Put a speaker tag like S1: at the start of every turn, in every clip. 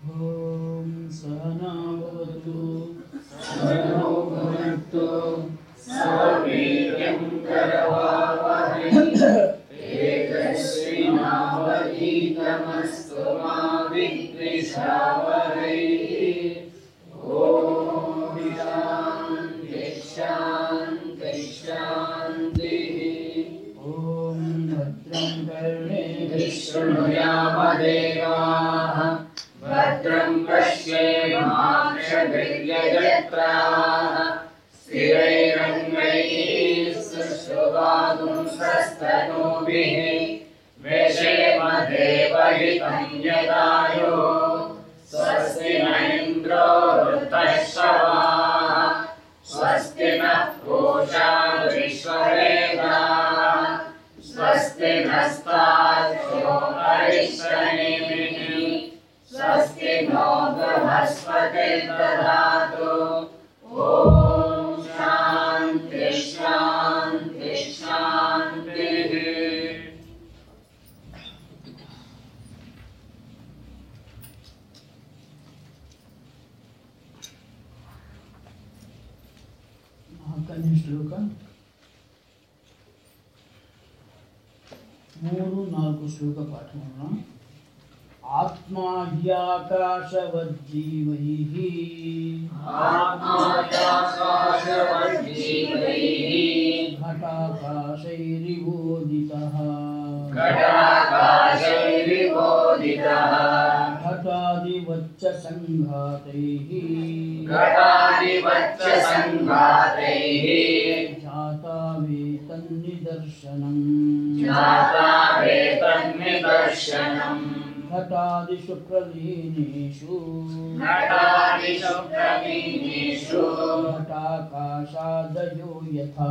S1: ॐ सहना भवतु
S2: सहनौ भुनक्तु सवीर्यं करवावहै तेजस्विनावधीतमस्तु मा विद्विषावहै ॐ शान्ति शान्ति शान्तिः
S1: ॐ भद्रं कर्णे
S2: विशृणुयामदेवाः भद्रं पश्येमाक्षभिर्यजत्राः स्थिरैरङ्गैः सुश्रुवागुंसस्तनूभिः वेषेमदेवहितं यदायो स्वस्ति न इन्द्रो वृद्धश्रवाः स्वस्ति नः पूषा विश्ववेदाः स्वस्ति नस्ताक्षो हरिश्रनेमिः स्वस्ति नो बृहस्पतिर्दधातु ॐ शान्ति शान्ति शान्तिः
S1: ನಾಲ್ಕನೇ ಶ್ಲೋಕ ಮೂರು ನಾಲ್ಕು ಶ್ಲೋಕ ಪಾಠ ಮಾಡೋಣ ಆತ್ಮ ಹ್ಯಾಕಾಶವಜ್ಜೀವೈಃ
S2: आत्माकाशवज्जीवैः
S1: घटाकाशैरिवोदितः
S2: घटाकाशैर्विबोधितः
S1: घटादिवच्च सङ्घातैः
S2: घटादिवच्च सङ्घातैः
S1: जाता वेतन्निदर्शनम्
S2: ज्ञाता वेतन्निदर्शनम्
S1: घटादिषु प्रलीनेषु
S2: घटादिषु प्रवीणेषु
S1: घटाकाशादयो यथा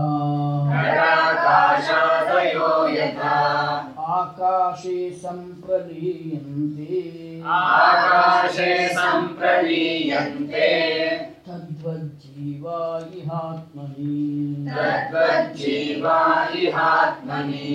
S2: घटाकाशादयो यथा
S1: आकाशे सम्प्रलीयन्ते
S2: आकाशे सम्प्रलीयन्ते
S1: तद्वज्जीवा इहात्मनि
S2: तद्वज्जीवा इहात्मनि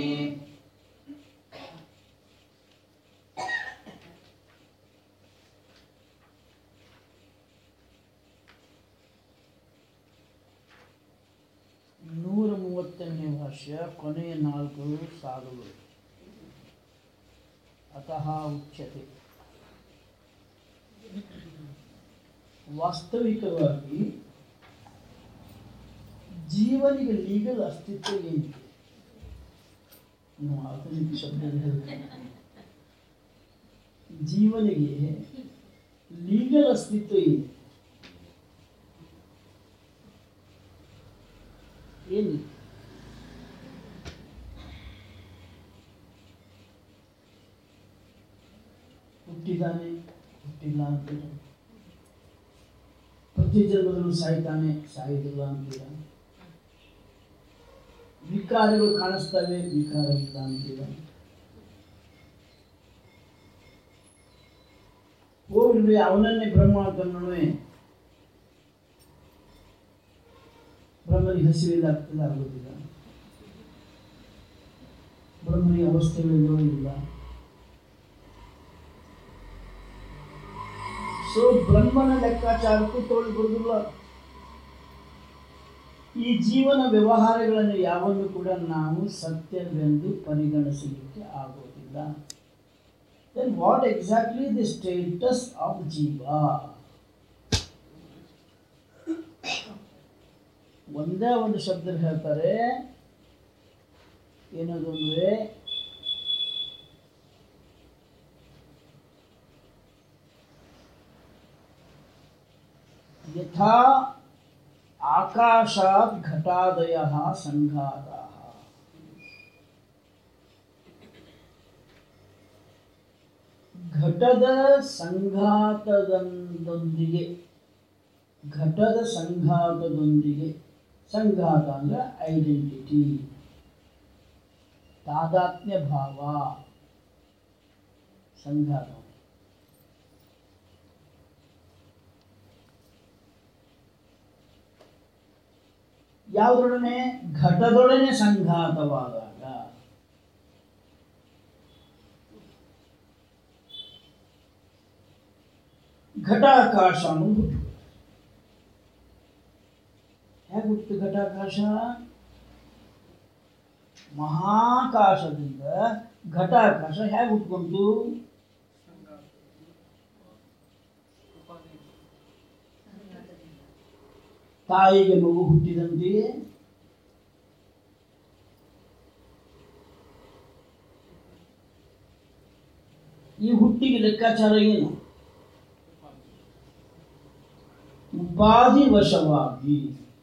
S1: ನೂರ ಮೂವತ್ತನೇ ಭಾಷ್ಯ ಕೊನೆಯ ನಾಲ್ಕು ಸಾಲುಗಳು ಅತಃ ಉಚ್ಯತೆ ವಾಸ್ತವಿಕವಾಗಿ ಜೀವನಿಗೆ ಲೀಗಲ್ ಅಸ್ತಿತ್ವ ಏನಿದೆ ನಾವು ಆಧುನಿಕ ಶಬ್ದದಲ್ಲಿ ಹೇಳ್ತೇನೆ ಜೀವನಿಗೆ ಲೀಗಲ್ ಅಸ್ತಿತ್ವ ಇದೆ ಏನು ಹುಟ್ಟಿದ್ದಾನೆ ಹುಟ್ಟಿಲ್ಲ ಅಂತೀರ ಪ್ರತಿ ಜನ್ಮದಲ್ಲೂ ಸಾಯ್ತಾನೆ ಸಾಯುವುದಿಲ್ಲ ಅಂತೀರ ವಿಕಾರಗಳು ಕಾಣಿಸ್ತವೆ ವಿಕಾರ ಇಲ್ಲ ಅಂತೀರ ಹೋಗ್ಲಿ ಅವನನ್ನೇ ಬ್ರಹ್ಮ ಅಂತಂದ್ರೆ ಬ್ರಹ್ಮನಿಗೆ ಹಸಿವಿಲ್ಲ ಆಗ್ತದೆ ಆಗೋದಿಲ್ಲ ಬ್ರಹ್ಮನಿಗೆ ಅವಸ್ಥೆಗಳಿಲ್ಲವೋ ಇಲ್ಲ ಸೊ ಬ್ರಹ್ಮನ ಲೆಕ್ಕಾಚಾರಕ್ಕೂ ತೋಳಿ ಬರುವುದಿಲ್ಲ ಈ ಜೀವನ ವ್ಯವಹಾರಗಳನ್ನು ಯಾವನ್ನು ಕೂಡ ನಾವು ಸತ್ಯವೆಂದು ಪರಿಗಣಿಸಲಿಕ್ಕೆ ಆಗೋದಿಲ್ಲ then what exactly the status of ಜೀವ ಒಂದೇ ಒಂದು ಶಬ್ದ ಹೇಳ್ತಾರೆ ಏನದು ಅಂದರೆ ಯಥಾ ಆಕಾಶಾತ್ ಘಟಾದಯ ಸಂಘಾತ ಘಟದ ಸಂಘಾತದೊಂದಿಗೆ ಘಟದ ಸಂಘಾತದೊಂದಿಗೆ ಸಂಘಾತ ಅಂದರೆ ಐಡೆಂಟಿಟಿ ತಾದಾತ್ಮ್ಯ ಭಾವ ಸಂಘಾತ ಯಾವುದರೊಡನೆ ಘಟದೊಡನೆ ಸಂಘಾತವಾದಾಗ ಘಟಾಕಾಶ ಅನ್ನೋದು ಹುಟ್ಟು ಹೇಗೆ ಹುಟ್ಟಿತು ಘಟಾಕಾಶ ಮಹಾಕಾಶದಿಂದ ಘಟಾಕಾಶ ಹೇಗೆ ಹುಟ್ಕೊಂತು ತಾಯಿಗೆ ಮಗು ಹುಟ್ಟಿದಂತೆಯೇ ಈ ಹುಟ್ಟಿಗೆ ಲೆಕ್ಕಾಚಾರ ಏನು ಉಪಾಧಿ ವಶವಾಗಿ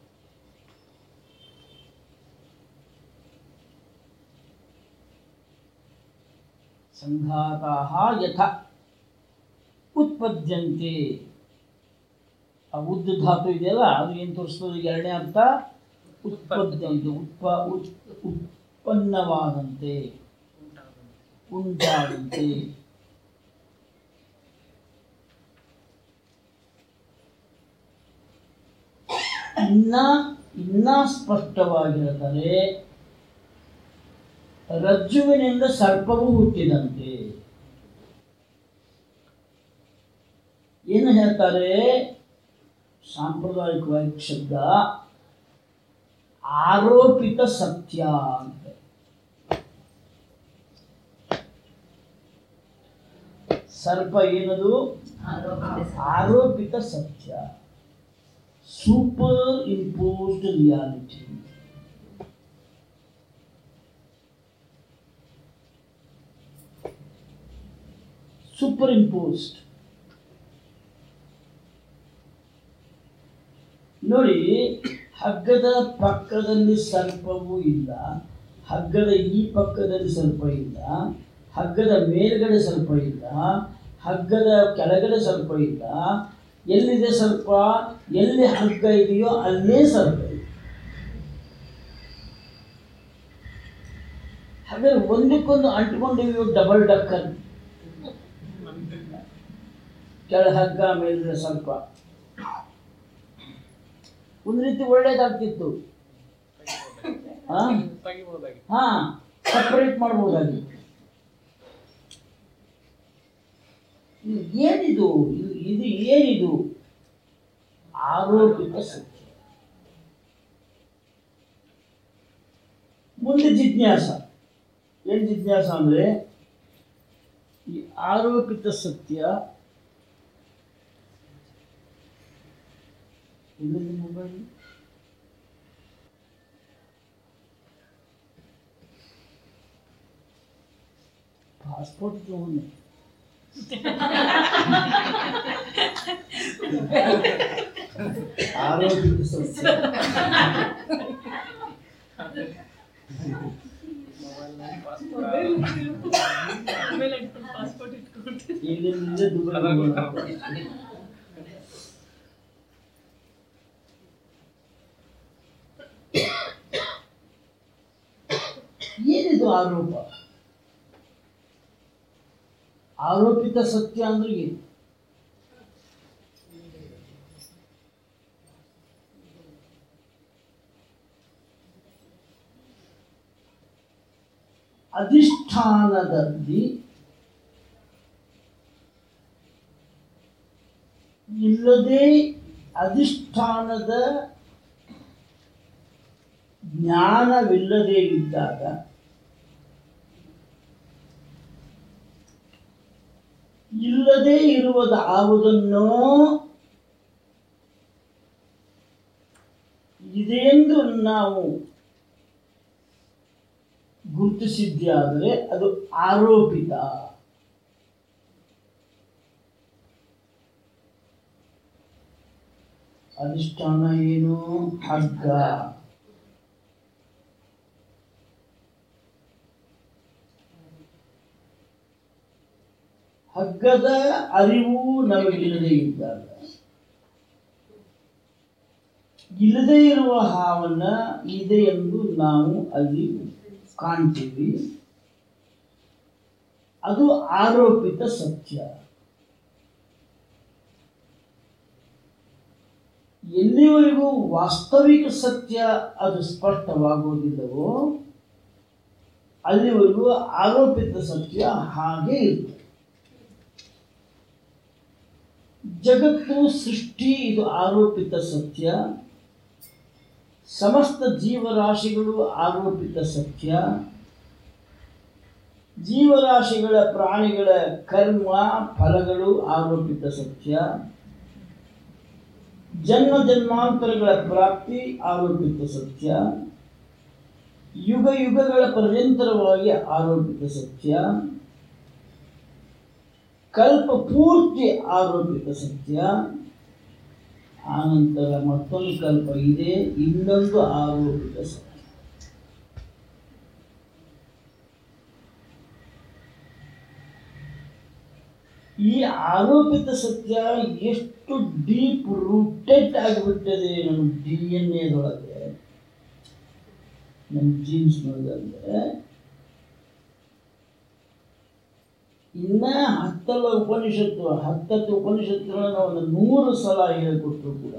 S1: ಸಂಘಾತಾಹ ಯಥ ಉತ್ಪದ್ಯಂತೆ ಆ ಉದ್ದ ಧಾತು ಇದೆಯಲ್ಲ ಅದು ಏನು ತೋರಿಸ್ತದೆ ಎರಡನೇ ಅರ್ಥ ಉತ್ಪದ್ಯಂತೆ ಉತ್ಪ ಉತ್- ಉತ್ಪನ್ನವಾದಂತೆ ಉಂಟಾದಂತೆ ಇನ್ನ ಇನ್ನ ಸ್ಪಷ್ಟವಾಗಿ ಹೇಳ್ತಾರೆ ರಜ್ಜುವಿನಿಂದ ಸರ್ಪವು ಹುಟ್ಟಿದಂತೆ ಏನು ಹೇಳ್ತಾರೆ ಸಾಂಪ್ರದಾಯಿಕವಾಗಿ ಶಬ್ದ ಆರೋಪಿತ ಸತ್ಯ ಅಂತ ಸರ್ಪ ಏನದು ಆರೋಪಿತ ಸತ್ಯ super imposed reality super imposed ನೋಡಿ ಹಗ್ಗದ ಪಕ್ಕದಲ್ಲಿ ಸರ್ಪವೂ ಇಲ್ಲ ಹಗ್ಗದ ಈ ಪಕ್ಕದಲ್ಲಿ ಸರ್ಪ ಇಲ್ಲ ಹಗ್ಗದ ಮೇಲ್ಗಡೆ ಸರ್ಪ ಇಲ್ಲ ಹಗ್ಗದ ಕೆಳಗಡೆ ಸರ್ಪ ಇಲ್ಲ ಎಲ್ಲಿದೆ ಸರ್ಪ ಎಲ್ಲಿ ಹಗ್ಗ ಇದೆಯೋ ಅಲ್ಲೇ ಸರ್ಪ ಇದೆ ಹಾಗಾದ್ರೆ ಒಂದಕ್ಕೊಂದು ಅಂಟ್ಕೊಂಡಿವೆಯೋ ಡಬಲ್ ಡಕ್ಕರ್ ಕೆಳ ಹಗ್ಗ ಮೇಲಿನ ಸರ್ಪ ಒಂದು ರೀತಿ ಒಳ್ಳೇದಾಗ್ತಿತ್ತು ಹಾ ಹಾ ಸಪ್ರೇಟ್ ಮಾಡ್ಬೋದಾಗಿತ್ತು ಇದು ಏನಿದು ಇದು ಇದು ಏನಿದು ಆರೋಪಿತ ಸತ್ಯ ಮುಂದೆ ಜಿಜ್ಞಾಸ ಏನು ಜಿಜ್ಞಾಸ ಅಂದ್ರೆ ಈ ಆರೋಪಿತ ಸತ್ಯ ಇದರಲ್ಲಿ ಮೊಬೈಲ್ ಪಾಸ್ಪೋರ್ಟ್ ತಗೊಂಡೆ ಆರೋಗ್ಯದ ಸಸ್ಯ ಇಲ್ಲಿಂದ ದುಬೈ ಏನಿದು ಆರೋಪ ಆರೋಪಿತ ಸತ್ಯ ಅಂದ್ರೆ ಏನು ಅಧಿಷ್ಠಾನದಲ್ಲಿ ಇಲ್ಲದೆ ಅಧಿಷ್ಠಾನದ ಜ್ಞಾನವಿಲ್ಲದೆ ಇದ್ದಾಗ ಇಲ್ಲದೆ ಇರುವುದು ಯಾವುದನ್ನೋ ಇದೆಂದು ನಾವು ಗುರುತಿಸಿದ್ಯಾದರೆ ಅದು ಆರೋಪಿತ ಅಧಿಷ್ಠಾನ ಏನು ಹಗ್ಗ ಹಗ್ಗದ ಅರಿವು ನಮಗಿಲ್ಲದೆ ಇದ್ದಾಗ ಇಲ್ಲದೆ ಇರುವ ಹಾವನ್ನ ಇದೆ ಎಂದು ನಾವು ಅಲ್ಲಿ ಕಾಣ್ತೀವಿ ಅದು ಆರೋಪಿತ ಸತ್ಯ ಎಲ್ಲಿವರೆಗೂ ವಾಸ್ತವಿಕ ಸತ್ಯ ಅದು ಸ್ಪಷ್ಟವಾಗುವುದಿಲ್ಲವೋ ಅಲ್ಲಿವರೆಗೂ ಆರೋಪಿತ ಸತ್ಯ ಹಾಗೆ ಇರ್ತದೆ ಜಗತ್ತು ಸೃಷ್ಟಿ ಇದು ಆರೋಪಿತ ಸತ್ಯ ಸಮಸ್ತ ಜೀವರಾಶಿಗಳು ಆರೋಪಿತ ಸತ್ಯ ಜೀವರಾಶಿಗಳ ಪ್ರಾಣಿಗಳ ಕರ್ಮ ಫಲಗಳು ಆರೋಪಿತ ಸತ್ಯ ಜನ್ಮ ಜನ್ಮಾಂತರಗಳ ಪ್ರಾಪ್ತಿ ಆರೋಪಿತ ಸತ್ಯ ಯುಗ ಯುಗಗಳ ಪರ್ಯಂತರವಾಗಿ ಆರೋಪಿತ ಸತ್ಯ ಕಲ್ಪ ಪೂರ್ತಿ ಆರೋಪಿತ ಸತ್ಯ ಆನಂತರ ಮತ್ತೊಂದು ಕಲ್ಪ ಇದೆ ಇನ್ನೊಂದು ಆರೋಪಿತ ಸತ್ಯ ಈ ಆರೋಪಿತ ಸತ್ಯ ಎಷ್ಟು ಡೀಪ್ ರೂಟೆಡ್ ಆಗಿಬಿಟ್ಟಿದೆ ನಮ್ಮ ಡಿ ಎನ್ ಎದೊಳಗೆ ನಮ್ಮ ಜೀನ್ಸ್ನೊಳಗೆ ಅಂದರೆ ಇನ್ನ ಹತ್ತಲ್ಲ ಉಪನಿಷತ್ತು ಹತ್ತತ್ತು ಉಪನಿಷತ್ತುಗಳನ್ನ ಒಂದು ನೂರು ಸಲ ಹೇಳಿಕೊಟ್ರು ಕೂಡ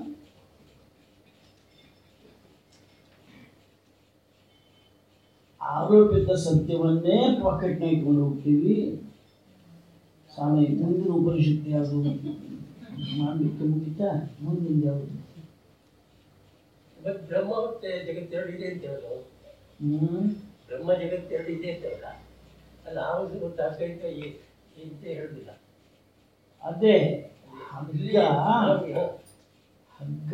S1: ಆರೋಪಿತ ಸತ್ಯವನ್ನೇ ಪಾಕೆಟ್ನಾಗ ಇಟ್ಕೊಂಡು ಹೋಗ್ತೀವಿ ಸ್ವಾಮಿ ಮುಂದಿನ ಉಪನಿಷತ್ತು ಯಾವುದು ಮಾಡಲಿಕ್ಕೆ ಮುಗಿತಾ ಮುಂದಿನ ಯಾವುದು
S3: ಇವತ್ತು ಬ್ರಹ್ಮ ಮತ್ತೆ ಜಗತ್ತೆರಡು ಇದೆ ಅಂತೇವಲ್ಲ ನಾವು.
S1: ಹ್ಮ್
S3: ಬ್ರಹ್ಮ ಜಗತ್ತೆರಡು ಇದೆ ಅಂತೇವಲ್ಲ ಅಲ್ಲ ಆವಾಗ ಗೊತ್ತಾಗ್ತೈತೆ ಅಂತ ಹೇಳುದಿಲ್ಲ
S1: ಅದೇ
S3: ಇಲ್ಲಿ
S1: ಹಗ್ಗ
S3: ನಾವು-
S1: ಹಗ್ಗ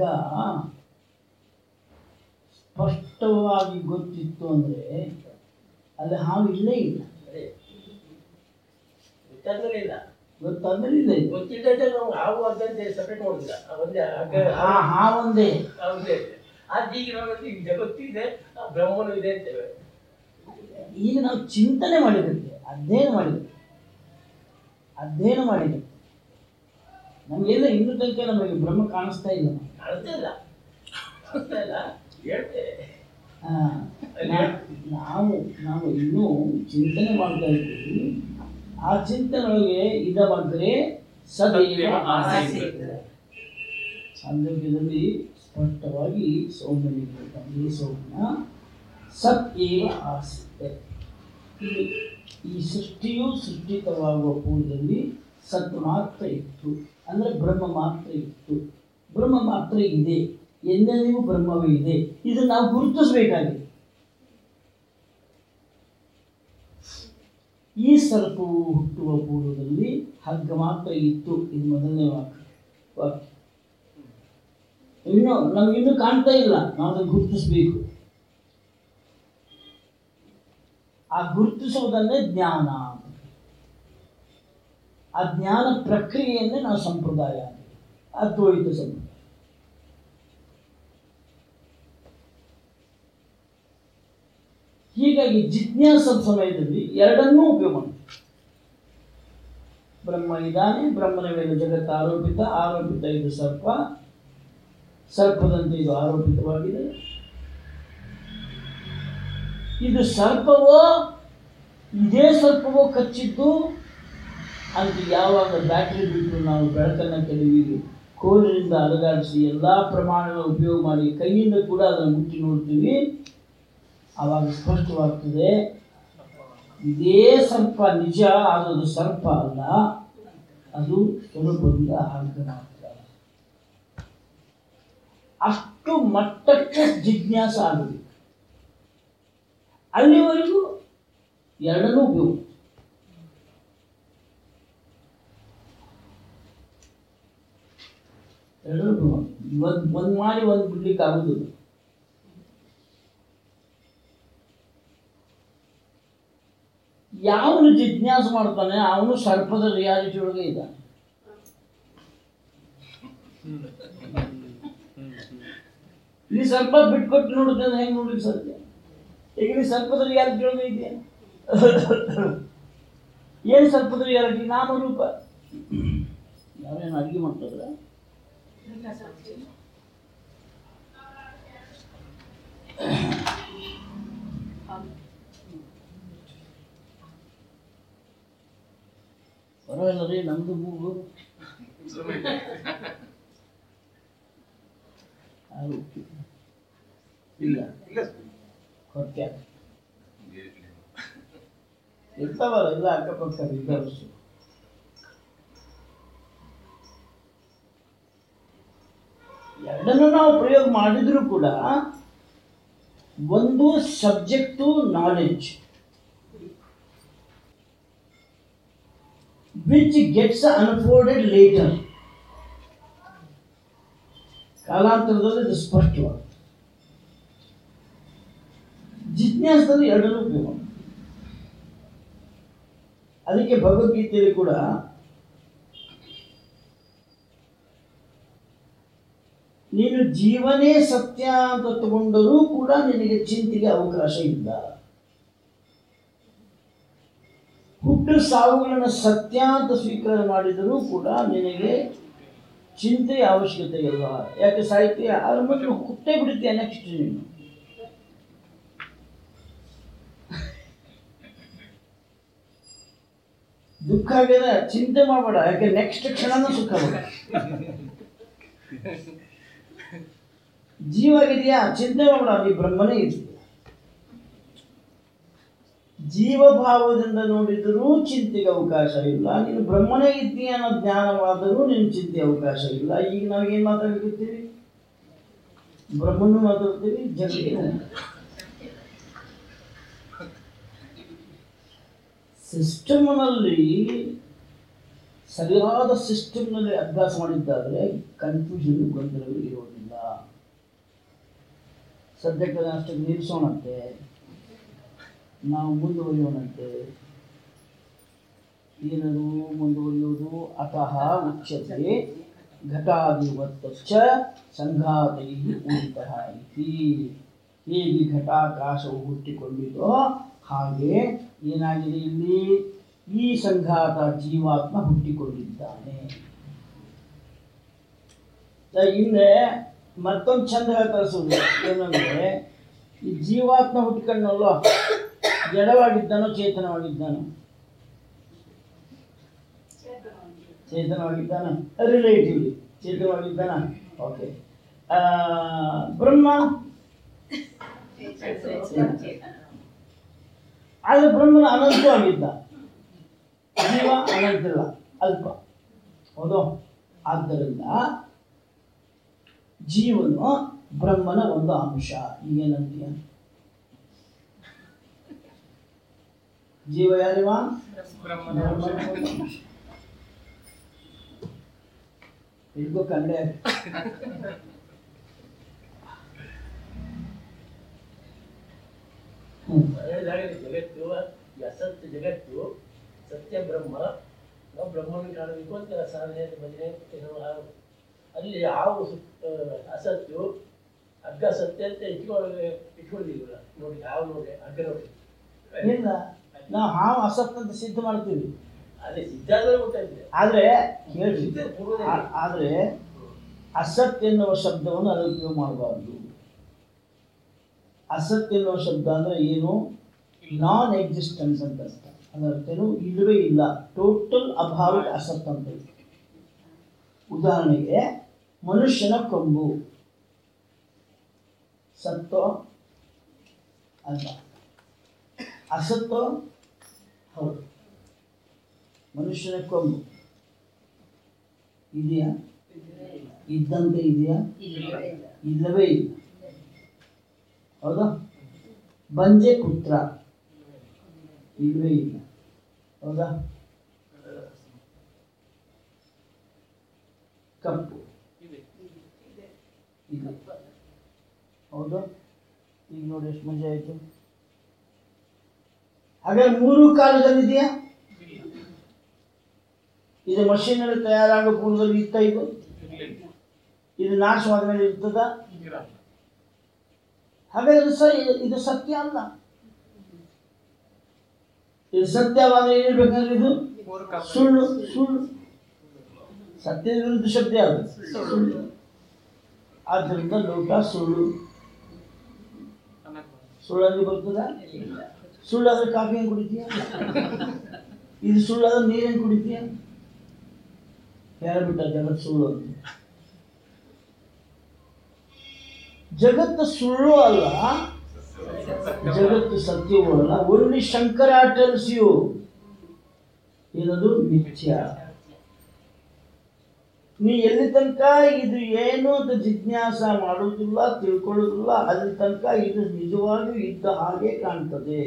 S1: ಸ್ಪಷ್ಟವಾಗಿ ಗೊತ್ತಿತ್ತು ಅಂದ್ರೆ ಅಲ್ಲಿ ಹಾವು ಇಲ್ಲೇ ಇಲ್ಲ
S3: ಅದೇ ಗೊತ್ತಾದ್ಮೇಲೆ ಇಲ್ಲ
S1: ಗೊತ್ತಾದ್ರೆ ಇಲ್ಲ ಇದು.
S3: ಗೊತ್ತಿಲ್ಲದೆ ನಾವು ಹಾವು ಅದಂತೆ ಸಪರೇಟ್ ಮಾಡುದಿಲ್ಲ ಆ ಒಂದೇ ಹಗ್ಗ
S1: ಆ ಹಾವೊಂದೇ
S3: ಆ ಒಂದೇ ಇದೆ. ಆದ್ರೆ ಈಗ ನಾವು ಈಗ ಜಗತ್ತು ಇದೆ ಆ ಬ್ರಹ್ಮನು ಇದೆ ಅಂತೇವೆ
S1: ಈಗ ನಾವು ಚಿಂತನೆ ಮಾಡಿರುತ್ತೆ ಅಧ್ಯಯನ ಮಾಡಿರುತ್ತೆ ಅಧ್ಯಯನ ಮಾಡಿರುತ್ತೆ ನಮಗೆಲ್ಲ ಇನ್ನೂ ತನಕ ನಮಗೆ ಬ್ರಹ್ಮ ಕಾಣಿಸ್ತಾ ಇಲ್ಲ
S3: ಕಾಣಿಸ್ತಾ ಇಲ್ಲ ಕಾಣಿಸ್ತಾ ಇಲ್ಲ ಹೇಳ್ತೇವೆ
S1: ಆ, ನಾ- ನಾವು ನಾವು ಇನ್ನೂ ಚಿಂತನೆ ಮಾಡ್ತಾ ಇದ್ದೀವಿ ಆ ಚಿಂತನೆಯೊಳಗೆ ಇದ ಮಗ್ರೆ ಸದೈವ ಆಸಕ್ತಿ ಸಾಂದರ್ಭ್ಯದಲ್ಲಿ ಸ್ಪಷ್ಟವಾಗಿ ಸೌಮ್ಯ ತಂದೆ ಸೌಮ್ಯ ಸತ್ ಏವ ಆಸಕ್ತೆ ಇಲ್ಲಿ ಈ ಸೃಷ್ಟಿಯು ಸೃಷ್ಟಿತವಾಗುವ ಪೂರ್ವದಲ್ಲಿ ಸತ್ ಮಾತ್ರ ಇತ್ತು ಅಂದರೆ ಬ್ರಹ್ಮ ಮಾತ್ರ ಇತ್ತು ಬ್ರಹ್ಮ ಮಾತ್ರ ಇದೆ ಎಂದೆಂದಿಗೂ ಬ್ರಹ್ಮವೇ ಇದೆ ಇದನ್ನು ನಾವು ಗುರುತಿಸಬೇಕಾಗಿದೆ ಈ ಸರ್ಪವು ಹುಟ್ಟುವ ಪೂರ್ವದಲ್ಲಿ ಹಗ್ಗ ಮಾತ್ರ ಇತ್ತು ಇದು ಮೊದಲನೇ ವಾಕ್ಯ ವಾಕ್ಯ ಇನ್ನು ನಮಗಿನ್ನೂ ಕಾಣ್ತಾ ಇಲ್ಲ ನಾವು ಅದನ್ನು ಗುರುತಿಸಬೇಕು ಆ ಗುರುತಿಸುವುದನ್ನೇ ಜ್ಞಾನ ಆ ಜ್ಞಾನ ಪ್ರಕ್ರಿಯೆಯನ್ನೇ ನಾವು ಸಂಪ್ರದಾಯ ಅಂತೀವಿ. ಅದ್ವೈತ ಸಂಪ್ರದಾಯ ಹೀಗಾಗಿ ಜಿಜ್ಞಾಸದ ಸಮಯದಲ್ಲಿ ಎರಡನ್ನೂ ಉಪಯೋಗ ಮಾಡ್ತೀವಿ ಬ್ರಹ್ಮ ಇದ್ದಾನೆ ಬ್ರಹ್ಮನ ಮೇಲೆ ಜಗತ್ತು ಆರೋಪಿತ ಆರೋಪಿತ ಇದು ಸರ್ಪ ಸರ್ಪದಂತೆ ಇದು ಆರೋಪಿತವಾಗಿದೆ ಇದು ಸರ್ಪವೋ ಇದೇ ಸರ್ಪವೋ ಕಚ್ಚಿದ್ದು ಅಂತ ಯಾವಾಗ ಬ್ಯಾಟ್ರಿ ಬಿಟ್ಟು ನಾವು ಬೆಳಕನ್ನು ಕೆಡವಿ ಕೋಲಿನಿಂದ ಅಲುಗಾಡಿಸಿ ಎಲ್ಲ ಪ್ರಮಾಣಗಳ ಉಪಯೋಗ ಮಾಡಿ ಕೈಯಿಂದ ಕೂಡ ಅದನ್ನು ಮುಟ್ಟಿ ನೋಡ್ತೀವಿ ಆವಾಗ ಸ್ಪಷ್ಟವಾಗ್ತದೆ ಇದೇ ಸರ್ಪ ನಿಜ ಆದ್ರೆ ಅದು ಸರ್ಪ ಅಲ್ಲ ಅದು ಸ್ವರೂಪದಿಂದ ಹಗ್ಗ ಮಾತ್ರ ಅಷ್ಟು ಮಟ್ಟಕ್ಕೆ ಜಿಜ್ಞಾಸ ಆಗಬೇಕು ಅಲ್ಲಿವರೆಗೂ ಎರಡನ್ನೂ ಉಪಯೋಗ ಎರಡನ್ನೂ ಉಪಯೋಗ ಒಂದು ಒಂದು ಮಾಡಿ ಒಂದು ಬಿಡ್ಲಿಕ್ಕೆ ಆಗುದಿಲ್ಲ ಯಾವನು ಜಿಜ್ಞಾಸ ಮಾಡ್ತಾನೆ ಅವನು ಸರ್ಪದ ರಿಯಾಲಿಟಿ ಒಳಗೆ ಇದ್ದಾನೆ ಇಲ್ಲಿ ಸ್ವಲ್ಪ ಬಿಟ್ಕೊಟ್ಟು ನೋಡಿದ್ರೆ ಹೆಂಗೆ ನೋಡ್ಲಿಕ್ಕೆ ಸಾಧ್ಯ ಈಗ ನೀ ಸರ್ಪದ ರಿಯಾಲಿಟಿ ಒಳಗೆ ಇದೆಯಾ ಏನು ಸರ್ಪದ ರಿಯಾಲಿಟಿ ನಾಮರೂಪ ಯಾರೇನು ಅಡುಗೆ ಮಾಡ್ತಾರ ಪರವಾಗಿಲ್ಲ ರೀ ನಮ್ದು ಮೂಗು ಯಾರು ಇಲ್ಲ ಕೊರತೆ ಇರ್ತಾವಲ್ಲ ಇಲ್ಲ ಅಕ್ಕಪಕ್ಕ ಇದ್ದವಷ್ಟು ಎರಡನ್ನೂ ನಾವು ಪ್ರಯೋಗ ಮಾಡಿದರೂ ಕೂಡ ಒಂದು subject knowledge which gets unfolded later ಕಾಲಾಂತರದಲ್ಲಿ ಇದು ಸ್ಪಷ್ಟವಾಗುತ್ತೆ ಜಿಜ್ಞಾಸದಲ್ಲಿ ಎರಡನ್ನೂ ಉಪಯೋಗ ಮಾಡಿ. ಅದಕ್ಕೆ ಭಗವದ್ಗೀತೆಯಲ್ಲಿ ಕೂಡ ನೀನು ಜೀವನೇ ಸತ್ಯ ಅಂತ ತಗೊಂಡರೂ ಕೂಡ ನಿನಗೆ ಚಿಂತೆಗೆ ಅವಕಾಶ ಇಲ್ಲ ಹುಟ್ಟು ಸಾವುಗಳನ್ನು ಸತ್ಯ ಅಂತ ಸ್ವೀಕಾರ ಮಾಡಿದರೂ ಕೂಡ ನಿನಗೆ ಚಿಂತೆಯ ಅವಶ್ಯಕತೆ ಇಲ್ಲ ಯಾಕೆ ಸಾಹಿತ್ಯ ಅದ್ರ ಮೊದಲು ಹುಟ್ಟೇ ಬಿಡುತ್ತೆ ನೆಕ್ಸ್ಟ್ ನೀನು ದುಃಖ ಆಗಿದೆ ಚಿಂತೆ ಮಾಡಬೇಡ ಯಾಕೆ ನೆಕ್ಸ್ಟ್ ಕ್ಷಣನೂ ಸುಖ ಬೇಡ ಜೀವ ಆಗಿದೆಯಾ ಚಿಂತೆ ಮಾಡಬೇಡ ನೀ ಬ್ರಹ್ಮನೇ ಇದೆಯಾ ಜೀವಭಾವದಿಂದ ನೋಡಿದರೂ ಚಿಂತೆಗೆ ಅವಕಾಶ ಇಲ್ಲ ನೀನು ಬ್ರಹ್ಮನೇ ಇದ್ದೀಯ ಅನ್ನೋ ಜ್ಞಾನವಾದರೂ ನಿನ್ನ ಚಿಂತೆ ಅವಕಾಶ ಇಲ್ಲ ಈಗ ನಾವು ಏನು ಮಾತಾಡ್ತಿರ್ತೀವಿ ಬ್ರಹ್ಮನೂ ಮಾತಾಡ್ತೀವಿ ಜಗತ್ತಿನ ಸಿಸ್ಟಮ್ನಲ್ಲಿ ಸರಿಯಾದ ಸಿಸ್ಟಮ್ನಲ್ಲಿ ಅಭ್ಯಾಸ ಮಾಡಿದ್ದಾದರೆ ಕನ್ಫ್ಯೂಷನ್ ಗೊಂದಲಗಳು ಇರೋದಿಲ್ಲ ಸದ್ಯಕ್ಕೆ ಅಷ್ಟಕ್ಕೆ ನಿಲ್ಲಿಸೋಣಂತೆ ನಾವು ಮುಂದುವರಿಯೋಣಂತೆ ಏನದು ಮುಂದುವರಿಯುವುದು ಅತಃ ಉಚ್ಯತೆ ಘಟಾದಿವತ್ತಶ್ಚ ಸಂಘಾತೈ ಊಹಿತಃ ಇತಿ ಹೇಗೆ ಘಟಾಕಾಶವು ಹುಟ್ಟಿಕೊಂಡಿದೋ ಹಾಗೆ ಏನಾಗಿದೆ ಇಲ್ಲಿ ಈ ಸಂಘಾತ ಜೀವಾತ್ಮ ಹುಟ್ಟಿಕೊಂಡಿದ್ದಾನೆ ಸ- ಹಿಂದೆ ಮತ್ತೊಂದು ಚಂದ ಹೇಳ್ತಾರೆ ಸುಳ್ಳು ಏನಂದ್ರೆ ಈ ಜೀವಾತ್ಮ ಹುಟ್ಟಿಕೊಂಡಲ್ವ ಜಡವಾಗಿದ್ದಾನೋ ಚೇತನವಾಗಿದ್ದಾನೋ ಚೇತನವಾಗಿದ್ದಾನ ರಿಲೇಟಿವ್ಲಿ ಚೇತನವಾಗಿದ್ದಾನ ಓಕೆ ಬ್ರಹ್ಮ ಆದರೆ ಬ್ರಹ್ಮನ ಅನಂತವಾಗಿದ್ದ ಜೀವ ಅನಂತಿಲ್ಲ ಅಲ್ಪ ಹೌದು ಆದ್ದರಿಂದ ಜೀವನು ಬ್ರಹ್ಮನ ಒಂದು ಅಂಶ ಈಗೇನಂತೀಯ ಜೀವ ಯಾರಿವ ಬ್ರಹ್ಮನ ಒಂದು ಅಂಶ. ಇಲ್ಗೋ ಕಂಡೆ ಹ್ಮ್
S3: ಮನೆಯದಾಗಲಿ ಜಗತ್ತು ಈ ಅಸತ್ಯ ಜಗತ್ತು ಸತ್ಯ ಬ್ರಹ್ಮ ನಾವು ಬ್ರಹ್ಮನ ಕಾಣಬೇಕು ಅಂತ ಸಾಧನೆ ಭಜನೆ ಏನೋ ಆ- ಅಲ್ಲಿ ಹಾವು ಸುತ್ತ ಅಸತ್ಯು ಹಗ್ಗ ಸತ್ಯ ಅಂತ ಇಟ್ಕೊಳ್ಳಿ ಇಟ್ಕೊಂಡಿದ್ದೀವಲ್ಲ ನೋಡಿ ಹಾವು ನೋಡಿ ಹಗ್ಗ ನೋಡಿ
S1: ಇಲ್ಲ ನಾವು ಹಾವು ಅಸತ್ ಅಂತ ಸಿದ್ಧ ಮಾಡ್ತೀವಿ
S3: ಅದೇ ಸಿದ್ಧಾಂತ ಗೊತ್ತಾಗಿದೆ
S1: ಆದರೆ ಕೇಳಿ
S3: ಸಿದ್ಧ ಪೂರ್ವದಲ್ಲಿ.
S1: ಆ- ಆದರೆ ಅಸತ್ ಎನ್ನುವ ಶಬ್ದವನ್ನು ಅಲ್ಲಿ ಉಪಯೋಗ ಮಾಡಬಾರ್ದು ಅಸತ್ ಎನ್ನುವ ಶಬ್ದ ಅಂದರೆ ಏನು ನಾನ್ ಎಕ್ಸಿಸ್ಟೆನ್ಸ್ ಅಂತ ಅರ್ಥ ಅದರ ಅರ್ಥನು ಇಲ್ಲವೇ ಇಲ್ಲ ಟೋಟಲ್ ಅಭಾವಕ್ಕೆ ಅಸತ್ ಅಂತ ಇದೆ. ಉದಾಹರಣೆಗೆ ಮನುಷ್ಯನ ಕೊಂಬು ಸತ್ತೋ ಅಲ್ಲ ಅಸತ್ತೋ ಹೌದು ಮನುಷ್ಯನ ಕೊಂಬು ಇದೆಯಾ ಇದ್ದಂತೆ ಇದೆಯಾ ಇಲ್ಲವೇ ಇಲ್ಲ ಹೌದಾ ಬಂಜೆ ಪುತ್ರ ಇಲ್ಲವೇ ಇಲ್ಲ ಹೌದಾ ಕಪ್ಪು ಇದೆ ಹೌದು ಈಗ ನೋಡಿ ಎಷ್ಟು ಮಜಾ ಆಯಿತು ಹಾಗಾದ್ರೆ ಮೂರು ಕಾಲದಲ್ಲಿದೆಯಾ ಇದು ಮಷೀನಲ್ಲಿ ತಯಾರಾಗೋ ಪೂರ್ವದಲ್ಲಿ ಇತ್ತ ಇದು ಇದು ನಾಶವಾದ ಮೇಲೆ ಇರ್ತದ ಹಾಗಾದ್ರೆ ಸರ್ ಇದು- ಇದು ಸತ್ಯ ಅಲ್ಲ ಇದು ಸತ್ಯವಾದ ಏನಿರ್ಬೇಕಂದ್ರೆ ಇದು ಸುಳ್ಳು ಸುಳ್ಳು ಸತ್ಯದ ವಿರುದ್ಧ ಶಬ್ದ ಯಾವುದು ಸುಳ್ಳು ಆದ್ದರಿಂದ ಲೋಕ ಸುಳ್ಳು ಸುಳ್ಳಲ್ಲಿ ಬರ್ತದ ಸುಳ್ಳಾದ್ರೆ ಕಾಫಿ ಹೆಂಗ್ ಕುಡಿತೀಯ ಇದು ಸುಳ್ಳಾದ್ರೆ ನೀರು ಹೆಂಗ್ ಕುಡಿತೀಯ ಹೇಳ್ಬಿಟ್ಟ ಜಗತ್ ಸುಳ್ಳು ಅಂತ ಜಗತ್ತು ಸುಳ್ಳು ಅಲ್ಲ ಜಗತ್ತು ಸತ್ಯವೂ ಅಲ್ಲ ಓನ್ಲಿ ಶಂಕರ ಟೆಲ್ಸ್ ಯು ಏನದು ಮಿಥ್ಯ ನೀ ಎಲ್ಲಿ ತನಕ ಇದು ಏನು ಅಂತ ಜಿಜ್ಞಾಸ ಮಾಡುವುದಿಲ್ಲ ತಿಳ್ಕೊಳ್ಳೋದಿಲ್ಲ ಅಲ್ಲಿ ತನಕ ಇದು ನಿಜವಾಗಿಯೂ ಇದ್ದ ಹಾಗೆ ಕಾಣ್ತದೆ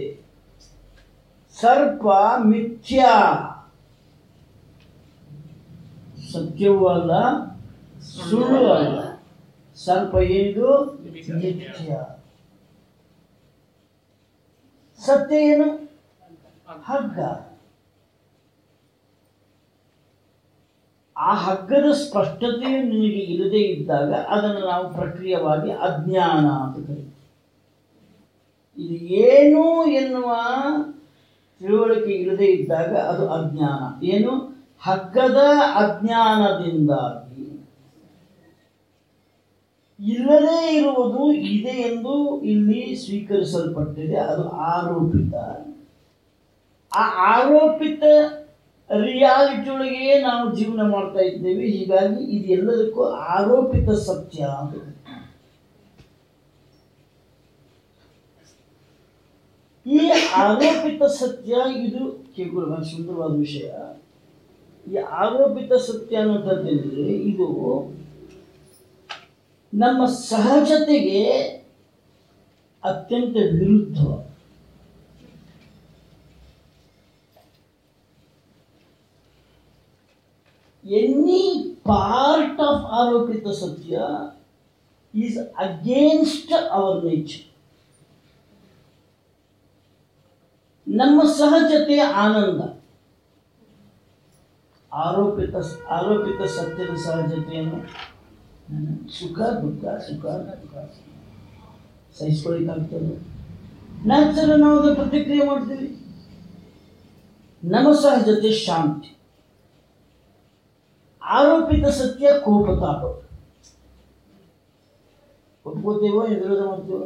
S1: ಸರ್ಪ ಮಿಥ್ಯ ಸತ್ಯವೂ ಅಲ್ಲ ಸುಳ್ಳು ಅಲ್ಲ ಸರ್ಪ ಏನಿದು ಮಿಥ್ಯ ಸತ್ಯ ಏನು ಹಗ್ಗ ಆ ಹಗ್ಗದ ಸ್ಪಷ್ಟತೆಯು ನಿನಗೆ ಇಲ್ಲದೆ ಇದ್ದಾಗ ಅದನ್ನು ನಾವು ಪ್ರಕ್ರಿಯವಾಗಿ ಅಜ್ಞಾನ ಅಂತ ಕರೀತೀವಿ ಇದು ಏನು ಎನ್ನುವ ತಿಳುವಳಿಕೆ ಇಲ್ಲದೆ ಇದ್ದಾಗ ಅದು ಅಜ್ಞಾನ ಏನು ಹಗ್ಗದ ಅಜ್ಞಾನದಿಂದಾಗಿ ಇಲ್ಲದೇ ಇರುವುದು ಇದೆ ಎಂದು ಇಲ್ಲಿ ಸ್ವೀಕರಿಸಲ್ಪಟ್ಟಿದೆ ಅದು ಆರೋಪಿತ ಆ ಆರೋಪಿತ ರಿಯಾಲಿಟಿ ಒಳಗೆ ನಾವು ಜೀವನ ಮಾಡ್ತಾ ಇದ್ದೇವೆ ಹೀಗಾಗಿ ಇದೆಲ್ಲದಕ್ಕೂ ಆರೋಪಿತ ಸತ್ಯ ಅಂತ ಕರೀತಾರೆ. ಈ ಆರೋಪಿತ ಸತ್ಯ ಇದು ಕೇಳ್ಕೊಳ್ಳುವ ಸುಂದರವಾದ ವಿಷಯ ಈ ಆರೋಪಿತ ಸತ್ಯ ಅನ್ನೋಂಥದ್ದೇನಿದೆ ಇದು ನಮ್ಮ ಸಹಜತೆಗೆ ಅತ್ಯಂತ ವಿರುದ್ಧ ಎನಿ ಪಾರ್ಟ್ ಆಫ್ ಆರೋಪಿತ ಸತ್ಯ ಈಸ್ ಅಗೇನ್ಸ್ಟ್ ಅವರ್ ನೇಚರ್ ನಮ್ಮ ಸಹಜತೆ ಆನಂದ ಆರೋಪಿತ ಆರೋಪಿತ ಸತ್ಯದ ಸಹಜತೆಯನ್ನು ಸುಖ ದುಃಖ ಸುಖ ದುಃಖ ಸಹಿಸ್ಕೊಳಿಕ್ಕಾಗ್ತದೆ ನ್ಯಾಚುರಲ್ ನಾವು ಅದರ ಪ್ರತಿಕ್ರಿಯೆ ಮಾಡ್ತೀವಿ ನಮ್ಮ ಸಹಜತೆ ಶಾಂತಿ ಆರೋಪಿತ ಸತ್ಯ ಕೋಪ ತಾಪ ಒಪ್ಕೋತೇವೋ ವಿರೋಧ ಮಾಡ್ತೇವೋ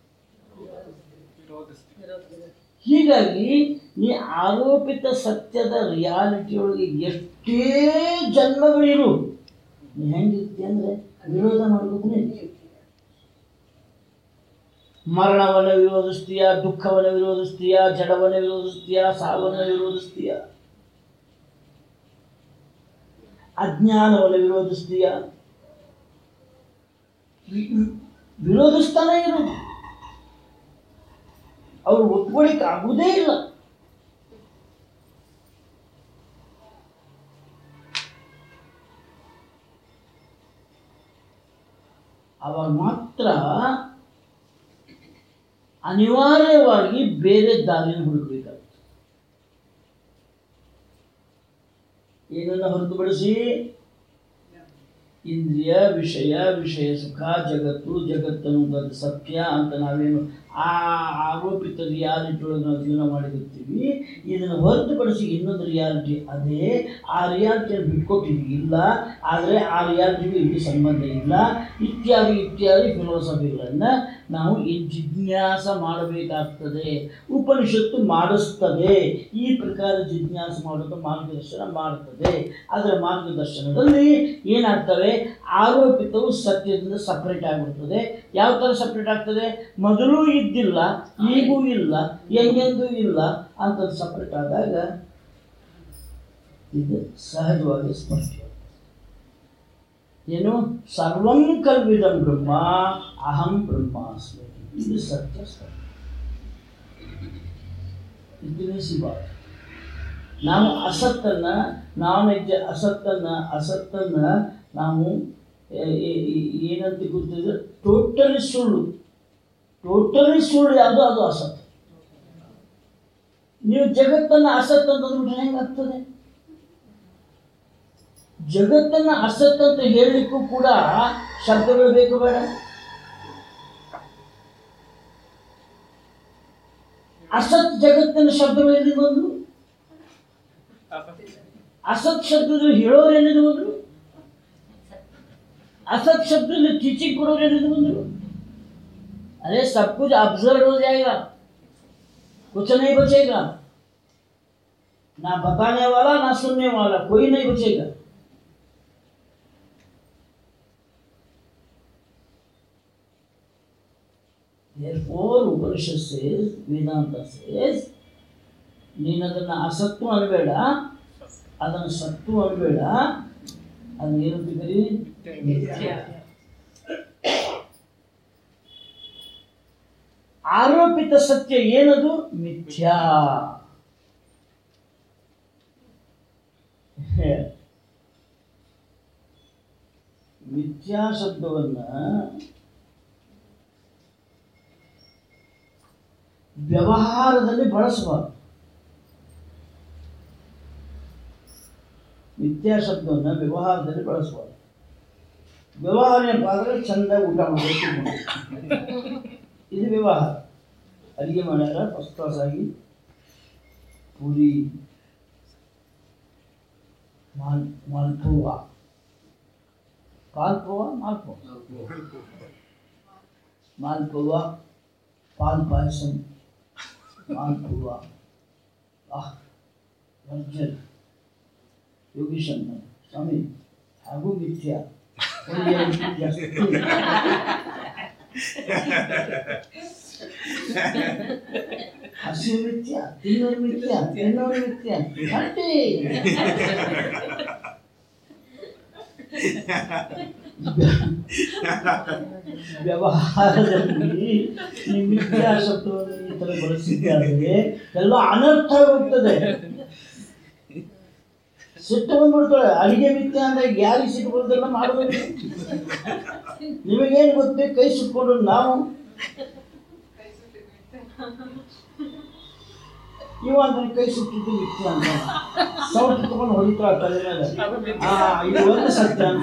S1: ಹೀಗಾಗಿ ಈ ಆರೋಪಿತ ಸತ್ಯದ ರಿಯಾಲಿಟಿಯೊಳಗೆ ಎಷ್ಟೇ ಜನ್ಮಗಳಿರು ನೀ ಹೆಂಗಿರ್ತಿ ಅಂದ್ರೆ ವಿರೋಧ ಮಾಡ್ಬೋದೇ ಮರಣವನ್ನು ವಿರೋಧಿಸ್ತೀಯ ದುಃಖವನ್ನು ವಿರೋಧಿಸ್ತೀಯ ಜಡವನ್ನು ವಿರೋಧಿಸ್ತೀಯ ಸಾವನ್ನು ವಿರೋಧಿಸ್ತೀಯ ಅಜ್ಞಾನವನ್ನು ವಿರೋಧಿಸ್ತೀಯ ವಿ- ವಿ- ವಿರೋಧಿಸ್ತಾನೆ ಇರು ಅವ್ರು ಒಪ್ಕೊಳ್ಳಿಕ್ಕೆ ಆಗುವುದೇ ಇಲ್ಲ ಅವಾಗ ಮಾತ್ರ ಅನಿವಾರ್ಯವಾಗಿ ಬೇರೆ ದಾರಿಯನ್ನು ಹುಡುಕಬೇಕಾಗುತ್ತೆ ಏನನ್ನು ಹೊರತುಪಡಿಸಿ ಇಂದ್ರಿಯ ವಿಷಯ ವಿಷಯ ಸುಖ ಜಗತ್ತು ಜಗತ್ತನ್ನುವುದು ಸತ್ಯ ಅಂತ ನಾವೇನು ಆ ಆರೋಪಿತ ರಿಯಾಲಿಟಿ ಒಳಗೆ ನಾವು ಜೀವನ ಮಾಡಿರ್ತೀವಿ ಇದನ್ನು ಹೊರತುಪಡಿಸಿ ಇನ್ನೊಂದು ರಿಯಾಲಿಟಿ ಅದೇ ಆ ರಿಯಾಲಿಟಿಯನ್ನು ಬಿಟ್ಕೊಟ್ಟಿದ್ದೀವಿ ಇಲ್ಲ ಆದರೆ ಆ ರಿಯಾಲಿಟಿಗೂ ಇಲ್ಲಿ ಸಂಬಂಧ ಇಲ್ಲ ಇತ್ಯಾದಿ ಇತ್ಯಾದಿ ಫಿಲಾಸಫಿಗಳನ್ನು ನಾವು ಈ ಜಿಜ್ಞಾಸ ಮಾಡಬೇಕಾಗ್ತದೆ ಉಪನಿಷತ್ತು ಮಾಡಿಸ್ತದೆ ಈ ಪ್ರಕಾರ ಜಿಜ್ಞಾಸ ಮಾಡೋದು ಮಾರ್ಗದರ್ಶನ ಮಾಡ್ತದೆ ಅದರ ಮಾರ್ಗದರ್ಶನದಲ್ಲಿ ಏನಾಗ್ತವೆ ಆರೋಪಿತವು ಸತ್ಯದಿಂದ ಸಪ್ರೇಟ್ ಆಗಿಬಿಡ್ತದೆ ಯಾವ ಥರ ಸಪ್ರೇಟ್ ಆಗ್ತದೆ ಮೊದಲೂ ಇದ್ದಿಲ್ಲ ಈಗೂ ಇಲ್ಲ ಎಂಗೆಂದೂ ಇಲ್ಲ ಅಂತ ಸಪ್ರೇಟ್ ಆದಾಗ ಇದು ಸಹಜವಾಗಿ ಸ್ಪಷ್ಟ ಏನು ಸರ್ವಂ ಕಲ್ವಿದಂ ಬ್ರಹ್ಮ ಅಹಂ ಬ್ರಹ್ಮಾಸ್ಮಿ ಇದು ಸತ್ಯ ಸತ್ಯ ಇದನ್ನೇ ಶಿವ ನಾವು ಅಸತ್ತನ್ನು ನಾನಿದ್ದ ಅಸತ್ತನ್ನು ಅಸತ್ತನ್ನು ನಾವು ಏ- ಏ- ಏ- ಏನಂತ ಗೊತ್ತಿದ್ರೆ ಟೋಟಲಿ ಸುಳ್ಳು ಟೋಟಲಿ ಸುಳ್ಳು ಯಾವುದು ಅದು ಅಸತ್ ನೀವು ಜಗತ್ತನ್ನು ಅಸತ್ ಅಂತಂದ್ಬಿಟ್ರೆ ಹೆಂಗಾಗ್ತದೆ ಜಗತ್ತನ್ನು ಅಸತ್ ಅಂತ ಹೇಳಲಿಕ್ಕೂ ಕೂಡ ಶಬ್ದಗಳು ಬೇಕು ಬೇಡ ಅಸತ್ ಜಗತ್ತಿನ ಶಬ್ದಗಳು ಎಲ್ಲಿಂದ ಬಂದ್ರು ಅಸತ್ ಶಬ್ದದಲ್ಲಿ ಹೇಳೋರು ಎಲ್ಲಿಂದ ಬಂದ್ರು असत शब्द में टीचिंग करोगे नहीं तो बंदो अरे सब कुछ ऑब्जर्व हो जाएगा कुछ नहीं बचेगा ना बताने वाला ना सुनने वाला कोई नहीं बचेगा Therefore, Upanishad says, Vedanta says, ನೀನು ಅದನ್ನು ಅಸತ್ತು ಅನ್ಬೇಡ ಅದನ್ನು ಸತ್ತು ಅನ್ಬೇಡ ಅದನ್ನ ಏನಂತ ಕರಿ ಆರೋಪಿತ ಸತ್ಯ ಏನದು ಮಿಥ್ಯಾ ಮಿಥ್ಯಾ ಶಬ್ದವನ್ನ ವ್ಯವಹಾರದಲ್ಲಿ ಬಳಸಬಾರದು ಮಿಥ್ಯಾ ಶಬ್ದವನ್ನು ವ್ಯವಹಾರದಲ್ಲಿ ಬಳಸಬಾರದು ವ್ಯವಹಾರ ಏನಪ್ಪ ಅಂದರೆ ಚಂದ ಊಟ ಮಾಡಬೇಕು ಇದು ವ್ಯವಹಾರ ಅಡಿಗೆ ಮಾಡ್ಯಾರ ಫಸ್ಟ್ ಕ್ಲಾಸ್ ಆಗಿ ಪೂರಿ ಮಾಲ್ ಮಾಲ್ಪುವ ಪಾಲ್ಪುವ ಮಾಲ್ಪುವ ಮಾಲ್ಪುವ ಪಾಲ್ ಪಾಯಸಂ ಮಾಲ್ಪುವ ಆಹ್ ವರ್ಜನ್ ಯೋಗೀಶನ್ನ ಸ್ವಾಮಿ ಹಾಗೂ ಮಿಥ್ಯ ಒಳ್ಳೆಯ ಜಾಸ್ತಿ ಹಸಿವು ಮಿಥ್ಯ ತಿನ್ನೋರು ಮಿಥ್ಯ ತಿನ್ನೋರು ಮಿಥ್ಯ ಹಟ್ಟಿ ವ್ಯವಹಾರದಲ್ಲಿ ಈ ಮಿಥ್ಯಾ ಶಬ್ದವನ್ನು ಈ ತರ ಬಳಸಿದ್ದಾರೆ ಎಲ್ಲ ಅನರ್ಥ ಆಗೋಗ್ತದೆ ಸಿಟ್ಟು ಬಂದ್ಬಿಡ್ತಾಳೆ ಅಡಿಗೆ ಮಿಥ್ಯ ಅಂದ್ರೆ ಯಾರಿಗೆ ಸಿಟ್ಟು ಬರೋದೆಲ್ಲ ಮಾಡೋದು ನಿಮಗೇನು ಗೊತ್ತೇ ಕೈ ಸುಟ್ಕೊಂಡು ನಾವು ಇವ ಅಂದ್ರೆ ಕೈ ಸುಟ್ಟಿದ್ದು ಮಿಥ್ಯ ಅಂತ ಸೌಟ್ ತಗೊಂಡು ಹೊಡಿತಾಳ ತಲೆ ಮೇಲೆ ಆ ಇದು ಒಂದು ಸತ್ಯ ಅಂತ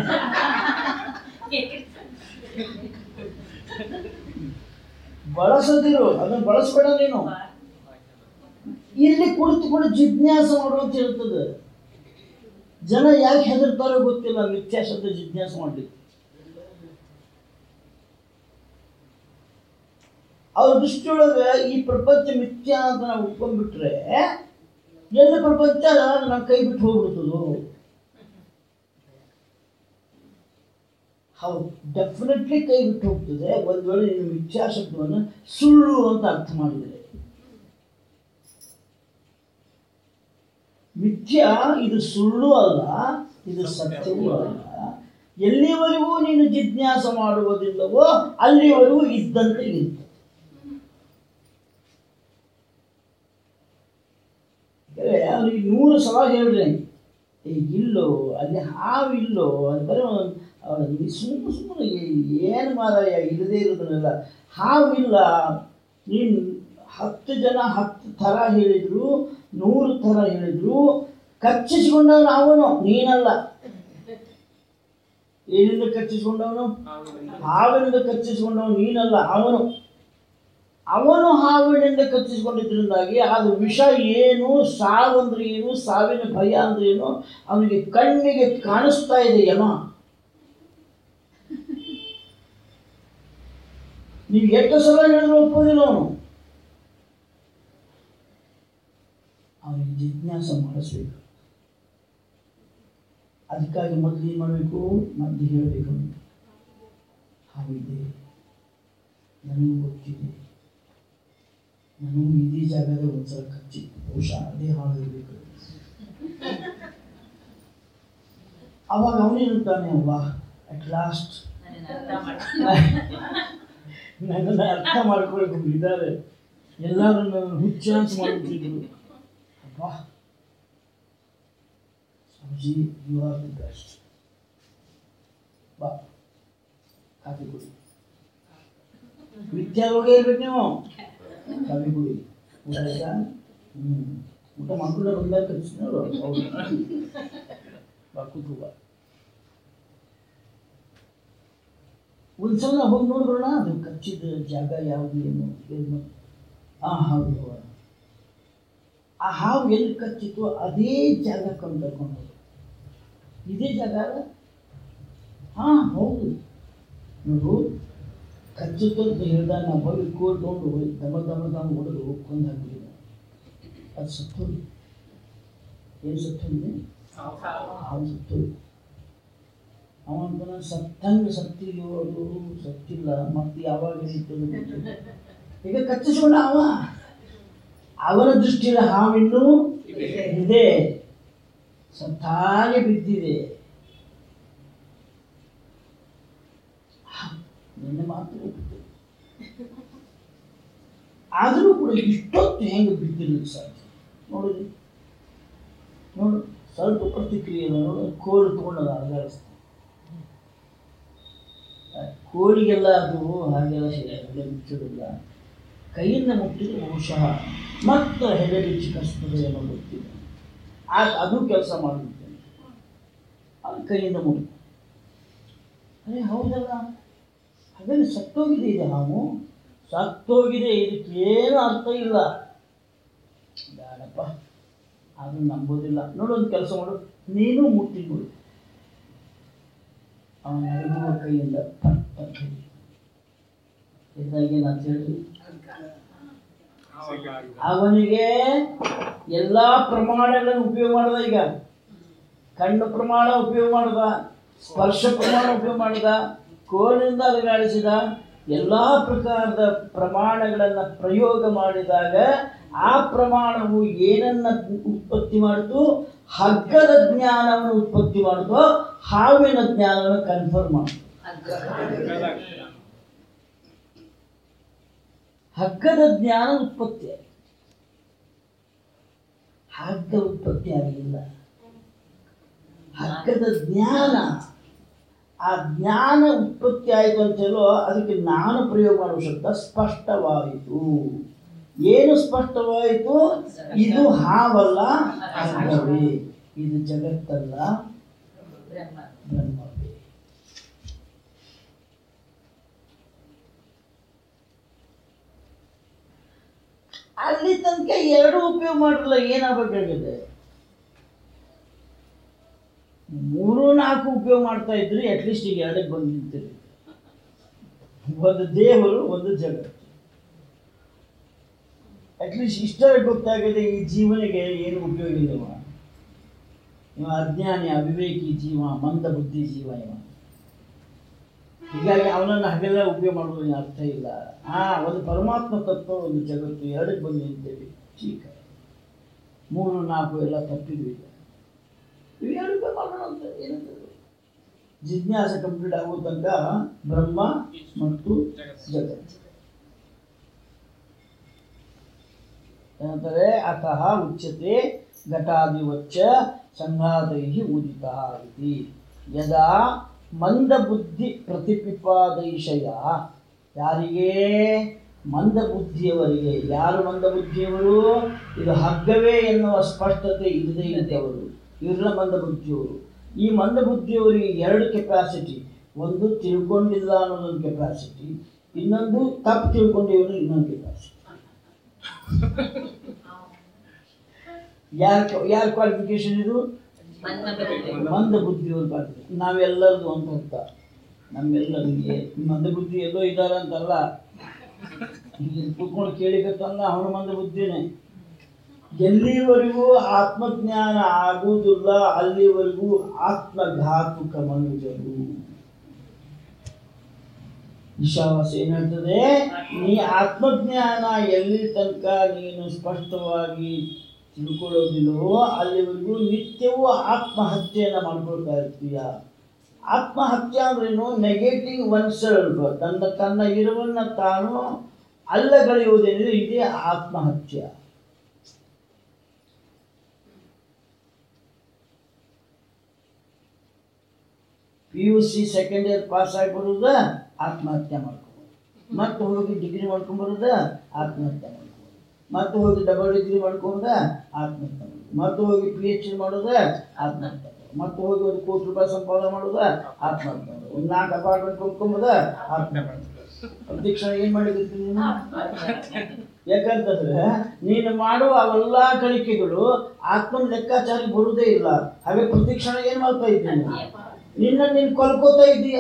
S1: ಬಳಸದಿರು ಅದನ್ನ ಬಳಸ್ಬೇಡ ನೀನು ಇಲ್ಲಿ ಕುಳಿತುಕೊಂಡು ಜಿಜ್ಞಾಸ ಮಾಡುವಂತ ಹೇಳ್ತದೆ ಜನ ಯಾಕೆ ಹೆದರ್ತಾರೋ ಗೊತ್ತಿಲ್ಲ ಮಿಥ್ಯಾ ಶಬ್ದ ಜಿಜ್ಞಾಸ ಮಾಡ್ಲಿಕ್ಕೆ ಅವ್ರ ದೃಷ್ಟಿಯೊಳಗೆ ಈ ಪ್ರಪಂಚ ಮಿಥ್ಯಾ ಅಂತ ನಾವು ಉಟ್ಕೊಂಡ್ಬಿಟ್ರೆ ಎಲ್ಲ ಪ್ರಪಂಚ ನಮ್ಮ ಕೈ ಬಿಟ್ಟು ಹೋಗ್ಬಿಡ್ತದೋ ಹೌದು ಡೆಫಿನೆಟ್ಲಿ ಕೈ ಬಿಟ್ಟು ಹೋಗ್ತದೆ ಒಂದ್ ವೇಳೆ ನೀನು ಮಿಥ್ಯಾ ಶಬ್ದವನ್ನು ಸುಳ್ಳು ಅಂತ ಅರ್ಥ ಮಾಡಿದರೆ ಮಿಥ್ಯಾ ಇದು ಸುಳ್ಳು ಅಲ್ಲ ಇದು ಸತ್ಯವೂ ಅಲ್ಲ ಎಲ್ಲಿವರೆಗೂ ನೀನು ಜಿಜ್ಞಾಸ ಮಾಡುವುದಿಲ್ಲವೋ ಅಲ್ಲಿವರೆಗೂ ಇದ್ದಂತೆ ಇರ್ತದೆ ಯಾಕಂದ್ರೆ ಅವ್ರಿಗೆ ನೂರು ಸಲ ಹೇಳ್ರಿ ಏ ಇಲ್ಲೋ ಅಲ್ಲಿ ಹಾವು ಇಲ್ಲೋ ಅದು ಬರೀ ಸುಮ್ಮನೆ ಸುಮ್ಮನೆ ಏನು ಮಾರಾಯ ಇಲ್ಲದೇ ಇರೋದನ್ನೆಲ್ಲ ಹಾವಿಲ್ಲ ನೀನು ಹತ್ತು ಜನ ಹತ್ತು ಥರ ಹೇಳಿದ್ರು ನೂರು ಥರ ಹೇಳಿದ್ರು ಕಚ್ಚಿಸಿಕೊಂಡವನು ಅವನು ನೀನಲ್ಲ ಏನಿಂದ ಕಚ್ಚಿಸಿಕೊಂಡವನು ಹಾವಿನಿಂದ ಕಚ್ಚಿಸಿಕೊಂಡವನು ನೀನಲ್ಲ ಅವನು ಅವನು ಹಾವಿನಿಂದ ಕಚ್ಚಿಸಿಕೊಂಡಿದ್ದರಿಂದಾಗಿ ಅದು ವಿಷ ಏನು ಸಾವು ಅಂದ್ರೆ ಏನು ಸಾವಿನ ಭಯ ಅಂದ್ರೆ ಏನು ಅವನಿಗೆ ಕಣ್ಣಿಗೆ ಕಾಣಿಸ್ತಾ ಇದೆ ಯಮ ನೀವು ಎಷ್ಟು ಸಲ ಹೇಳಿದ್ರು ಒಪ್ಪೋದಿಲ್ಲ ಅವನು ಅವನಿಗೆ ಜಿಜ್ಞಾಸ ಮಾಡಿಸ್ಬೇಕು ಅದಕ್ಕಾಗಿ ಮೊದಲು ಏನು ಮಾಡಬೇಕು ಮೊದಲು ಹೇಳಬೇಕು ಅವನಿಗೆ ಹಾವಿದೆ ನನಗೂ ಗೊತ್ತಿದೆ ನನಗೂ ಇದೇ ಜಾಗದ ಒಂದ್ಸಲ ಕಚ್ಚಿತ್ತು ಬಹುಶಃ ಅದೇ ಹಾಳು ಇರಬೇಕು ಅವಾಗ ಅವನೇನುಂತಾನೆ ಅವ್ವ ಅಟ್ ಲಾಸ್ಟ್ ನನ್ನನ್ನು ಅರ್ಥ ಮಾಡ್ಕೊಳಕ್ಕೆ ಒಬ್ರು ಇದ್ದಾರೆ ಎಲ್ಲರೂ ನನ್ನ ಹುಚ್ಚ ಅಂತ ಮಾಡ್ಬಿಟ್ಟಿದ್ರು ಅಬ್ಬಾ Swamiji you are the best ಬಾ ಕಾಫಿ ಕುಡಿ ವಿದ್ಯಾಲೋಗೆ ಇರ್ಬೇಕು ನೀವು ಕಾಫಿ ಕುಡಿ ಊಟ ಆಯ್ತಾ ಹ್ಞೂ ಊಟ ಮಾಡ್ಕೊಂಡೆ ಬಂದಾಗ ಕಲಿಸ್ನವರು ಹೌದು ಬಾ ಕೂತು ಬಾ ಒಂದ್ಸಲ ಹೋಗಿ ನೋಡ್ಬರೋಣ ಅದು ಕಚ್ಚಿದ ಜಾಗ ಯಾವುದು ಏನು ಏನು ಹಾಂ ಹೌದು ಆ ಹಾವು ಎಲ್ಲಿ ಕಚ್ಚಿತ್ತು ಅದೇ ಜಾಗ ಕೊಂಡು ಕರ್ಕೊಂಡು ಹೋದ್ರು ಇದೇ ಜಾಗ ಹಾಂ ಹೌದು ನೋಡು ಕಚ್ಚಿತ್ತು ಅಂತ ಹೇಳ್ದ ನಾ ಹೋಗಿ ಕೂತ್ಕೊಂಡು ದಮ ದಮ ದಮ ಹೊಡೆದು ಕೊಂದು ಹಾಕಿಲ್ಲ ಅದು ಸತ್ತೋಗಿ ಏನು ಸತ್ತೋಗಿದೆ ಹಾವು ಸತ್ತೋಗಿ ಅವನ ಸತ್ತಂಗೆ ಸತ್ತಿಲ್ಲ ಅದು ಸತ್ತಿಲ್ಲ ಮತ್ತೆ ಯಾವಾಗ ಹಿಡಿತದೆ ಗೊತ್ತಿಲ್ಲ. ಈಗ ಕಚ್ಚಿಸ್ಕೊಂಡ ಅವ ಅವನ ದೃಷ್ಟಿಯಲ್ಲಿ ಹಾವಿನ್ನೂ ಇದೆ ಸತ್ತಾಗೆ ಬಿದ್ದಿದೆ ನಿನ್ನೆ ಮಾತ್ರ ಬಿಟ್ಟಿದೆ ಆದರೂ ಕೂಡ ಇಷ್ಟೊತ್ತು ಹೆಂಗೆ ಬಿದ್ದಿರಲಿಕ್ಕೆ ಸಾಧ್ಯ ನೋಡಿರಿ ನೋಡು ಸ್ವಲ್ಪ ಪ್ರತಿಕ್ರಿಯೆ ಇಲ್ಲ ನೋಡು ಕೋಳಿ ತೊಗೊಂಡು ಅಲಗಾಡಿಸ್ತಾರೆ ಕೋಳಿಗೆಲ್ಲ ಅದು ಹಾಗೆಲ್ಲ ಹೆಡೆ ಬಿಚ್ಚಿಡಿಲ್ಲ ಕೈಯಿಂದ ಮುಟ್ಟಿದ್ರೆ ಬಹುಶಃ ಮತ್ತೆ ಹೆಡೆ ಬಿಚ್ಚಿ ಕಸ್ತದೆ ಏನೋ ಗೊತ್ತಿಲ್ಲ ಆ ಅದು ಕೆಲಸ ಮಾಡಿಬಿಡ್ತೇನೆ ಅದು ಕೈಯಿಂದ ಮುಟ್ಟ ಅರೆ ಹೌದಲ್ಲ ಹಾಗಾದ್ರೆ ಸತ್ತೋಗಿದೆ ಇದೆ ಹಾವು ಸತ್ತೋಗಿದೆ ಇದಕ್ಕೇನು ಅರ್ಥ ಇಲ್ಲ ಬೇಡಪ್ಪ ಅದು ನಂಬೋದಿಲ್ಲ ನೋಡು ಒಂದು ಕೆಲಸ ಮಾಡು ನೀನು ಮುಟ್ಟಿ ನೋಡು ಅವನ ನಡುಗುವ ಕೈಯಿಂದ ಪಟ್ ಅಂತ ಹಿಡಿ. ಇದಾಗೇನು ಅಂತ ಹೇಳಿ ಅವನಿಗೆ ಎಲ್ಲಾ ಪ್ರಮಾಣಗಳನ್ನು ಉಪಯೋಗ ಮಾಡ್ದ ಈಗ ಕಣ್ಣು ಪ್ರಮಾಣ ಉಪಯೋಗ ಮಾಡ್ದ ಸ್ಪರ್ಶ ಪ್ರಮಾಣ ಉಪಯೋಗ ಮಾಡಿದ ಕೋಲಿನಿಂದ ಅಲುಗಾಡಿಸಿದ ಎಲ್ಲಾ ಪ್ರಕಾರದ ಪ್ರಮಾಣಗಳನ್ನು ಪ್ರಯೋಗ ಮಾಡಿದಾಗ ಆ ಪ್ರಮಾಣವು ಏನನ್ನ ಉತ್ಪತ್ತಿ ಮಾಡಿತು ಹಗ್ಗದ ಜ್ಞಾನವನ್ನು ಉತ್ಪತ್ತಿ ಮಾಡಿತು ಹಾವಿನ ಜ್ಞಾನವನ್ನು ಕನ್ಫರ್ಮ್ ಮಾಡಿತು ಹಗ್ಗದ ಜ್ಞಾನ ಉತ್ಪತ್ತಿ ಆಯಿತು ಹಗ್ಗ ಉತ್ಪತ್ತಿ ಆಗಲಿಲ್ಲ ಹಗ್ಗದ ಜ್ಞಾನ ಆ ಜ್ಞಾನ ಉತ್ಪತ್ತಿ ಆಯಿತು ಅಂತ ಹೇಳೋ ಅದಕ್ಕೆ ನಾನು ಪ್ರಯೋಗ ಮಾಡುವ ಶಬ್ದ ಸ್ಪಷ್ಟವಾಯಿತು ಏನು ಸ್ಪಷ್ಟವಾಯಿತು ಇದು ಹಾವಲ್ಲ ಹಗ್ಗವೇ ಇದು ಜಗತ್ತಲ್ಲ ಬ್ರಹ್ಮವೇ ಅಲ್ಲಿ ತನಕ ಎರಡು ಉಪಯೋಗ ಮಾಡಿರಲ್ಲ ಏನಾಗಬೇಕಾಗಿದೆ ಮೂರು ನಾಲ್ಕು ಉಪಯೋಗ ಮಾಡ್ತಾ ಇದ್ರಿ ಅಟ್ಲೀಸ್ಟ್ ಈಗ ಎರಡಕ್ಕೆ ಬಂದು ನಿಂತಿರಿ ಒಂದು ದೇವರು ಒಂದು ಜಗತ್ತು ಅಟ್ಲೀಸ್ಟ್ ಇಷ್ಟ ಗೊತ್ತಾಗಿದೆ ಈ ಜೀವನಿಗೆ ಏನು ಉಪಯೋಗ ಇಲ್ಲವ ಇವ ಅಜ್ಞಾನಿ ಅವಿವೇಕಿ ಜೀವ ಮಂದ ಬುದ್ಧಿ ಜೀವ ಇವ ಹೀಗಾಗಿ ಅವನನ್ನು ಹಗಲ ಉಪಯೋಗ ಮಾಡುವುದು ಅರ್ಥ ಇಲ್ಲ ಆ ಒಂದು ಪರಮಾತ್ಮ ತತ್ವ ಒಂದು ಜಗತ್ತು ಎರಡಕ್ಕೆ ಬಂದು ನಿಂತೇವೆ ಚೀಕ ಮೂರು ನಾಲ್ಕು ಎಲ್ಲ ತಪ್ಪಿದ್ವಿ ಈಗ ಇವು ಎರಡು ಉಪಯೋಗ ಮಾಡೋಣ ಅಂತ ಏನಂತದ್ದು ಜಿಜ್ಞಾಸೆ ಕಂಪ್ಲೀಟ್ ಆಗೋ ತನಕ ಬ್ರಹ್ಮ ಮತ್ತು ಜಗತ್ತು ಏನಂತಾರೆ ಅತಃ ಉಚ್ಯತೆ ಘಟಾದಿವಚ್ಚ ಸಂಘಾತೈ ಉದಿತ ಇತಿ ಯದಾ ಮಂದಬುದ್ಧಿ ಪ್ರತಿಪಿಪಾದೈಷಯ ಯಾರಿಗೆ ಮಂದಬುದ್ಧಿಯವರಿಗೆ ಯಾರು ಮಂದಬುದ್ಧಿಯವರು ಇದು ಹಗ್ಗವೇ ಎನ್ನುವ ಸ್ಪಷ್ಟತೆ ಇಲ್ಲದೇ ಇದ್ದವರು ಇವರೆಲ್ಲ ಮಂದಬುದ್ಧಿಯವರು ಈ ಮಂದಬುದ್ಧಿಯವರಿಗೆ ಎರಡು ಕೆಪಾಸಿಟಿ ಒಂದು ತಿಳ್ಕೊಂಡಿಲ್ಲ ಅನ್ನೋದೊಂದು ಕೆಪಾಸಿಟಿ ಇನ್ನೊಂದು ತಪ್ಪು ತಿಳ್ಕೊಂಡಿವರು ಇನ್ನೊಂದು ಕೆಪಾಸಿಟಿ ಯಾರ ಯಾರ ಕ್ವಾಲಿಫಿಕೇಶನ್ ಇದು ಮಂದ ಬುದ್ಧಿಯವ್ರ ಕ್ವಾಲಿಫಿಕೇಶನ್ ನಾವೆಲ್ಲರದು ಅಂತ ಅರ್ಥ ನಮ್ಮೆಲ್ಲರಿಗೆ ಮಂದ ಬುದ್ಧಿ ಎಲ್ಲೋ ಇದ್ದಾರೆ ಅಂತಲ್ಲ ಇಲ್ಲಿ ಕೂತ್ಕೊಂಡು ಕೇಳಿಕತ್ತಂದ ಅವನು ಮಂದ ಬುದ್ಧಿನೇ ಎಲ್ಲಿವರೆಗೂ ಆತ್ಮಜ್ಞಾನ ಆಗುವುದಿಲ್ಲ ಅಲ್ಲಿವರೆಗೂ ಆತ್ಮಘಾತುಕ ಮನುಜರು ಈಶಾವಾಸ ಏನ್ ಹೇಳ್ತದೆ ನೀ ಆತ್ಮಜ್ಞಾನ ಎಲ್ಲಿ ತನಕ ನೀನು ಸ್ಪಷ್ಟವಾಗಿ ತಿಳ್ಕೊಳ್ಳೋದಿಲ್ಲವೋ ಅಲ್ಲಿವರೆಗೂ ನಿತ್ಯವೂ ಆತ್ಮಹತ್ಯೆಯನ್ನ ಮಾಡ್ಕೊಳ್ತಾ ಇರ್ತೀಯ ಆತ್ಮಹತ್ಯೆ ಅಂದ್ರೇನು ನೆಗೆಟಿವ್ ಒನ್ ಸೆಲ್ಫ್ ತನ್ನ ತನ್ನ ಇರುವನ್ನ ತಾನು ಅಲ್ಲಗಳೆಯುವುದೇನಿದೆ ಇದೇ ಆತ್ಮಹತ್ಯೆ P U C second year pass ಆಗಿ ಬರುದ ಆತ್ಮಹತ್ಯೆ ಮಾಡ್ಕೋಬೋದು ಮತ್ತೆ ಹೋಗಿ ಡಿಗ್ರಿ ಮಾಡ್ಕೊಂಬರುದ ಆತ್ಮಹತ್ಯೆ ಮಾಡ್ಕೋಬೋದು ಮತ್ತೆ ಹೋಗಿ ಡಬಲ್ ಡಿಗ್ರಿ ಮಾಡ್ಕೊಂಡ ಆತ್ಮಹತ್ಯೆ ಮಾಡೋದು ಮತ್ತೆ ಹೋಗಿ ಪಿ ಎಚ್ ಡಿ ಮಾಡೋದ ಆತ್ಮಹತ್ಯೆ ಮಾಡೋದು ಮತ್ತೆ ಹೋಗಿ ಒಂದು ಕೋಟಿ ರೂಪಾಯಿ ಸಂಪಾದನೆ ಮಾಡೋದ ಆತ್ಮಹತ್ಯೆ ಮಾಡೋದು ಒಂದು ನಾಲ್ಕು ಅಪಾರ್ಟ್ಮೆಂಟ್ ಕೊಂಡ್ಕೊಂಬೋದ ಆತ್ಮಹತ್ಯೆ ಮಾಡೋದು ಪ್ರತಿಕ್ಷಣ ಏನ್ ಮಾಡಿರ್ತೀನಿ ನೀನು ಯಾಕಂತಂದ್ರೆ ನೀನು ಮಾಡುವ ಅವೆಲ್ಲ ಗಳಿಕೆಗಳು ಆತ್ಮನ ಲೆಕ್ಕಾಚಾರಕ್ಕೆ ಬರುವುದೇ ಇಲ್ಲ ಹಾಗೆ ಪ್ರತಿಕ್ಷಣ ಏನ್ ಮಾಡ್ತಾ ಇದ್ದೀನಿ ನಿನ್ನ ನೀನು ಕೊಲ್ಕೋತಾ ಇದ್ದೀಯ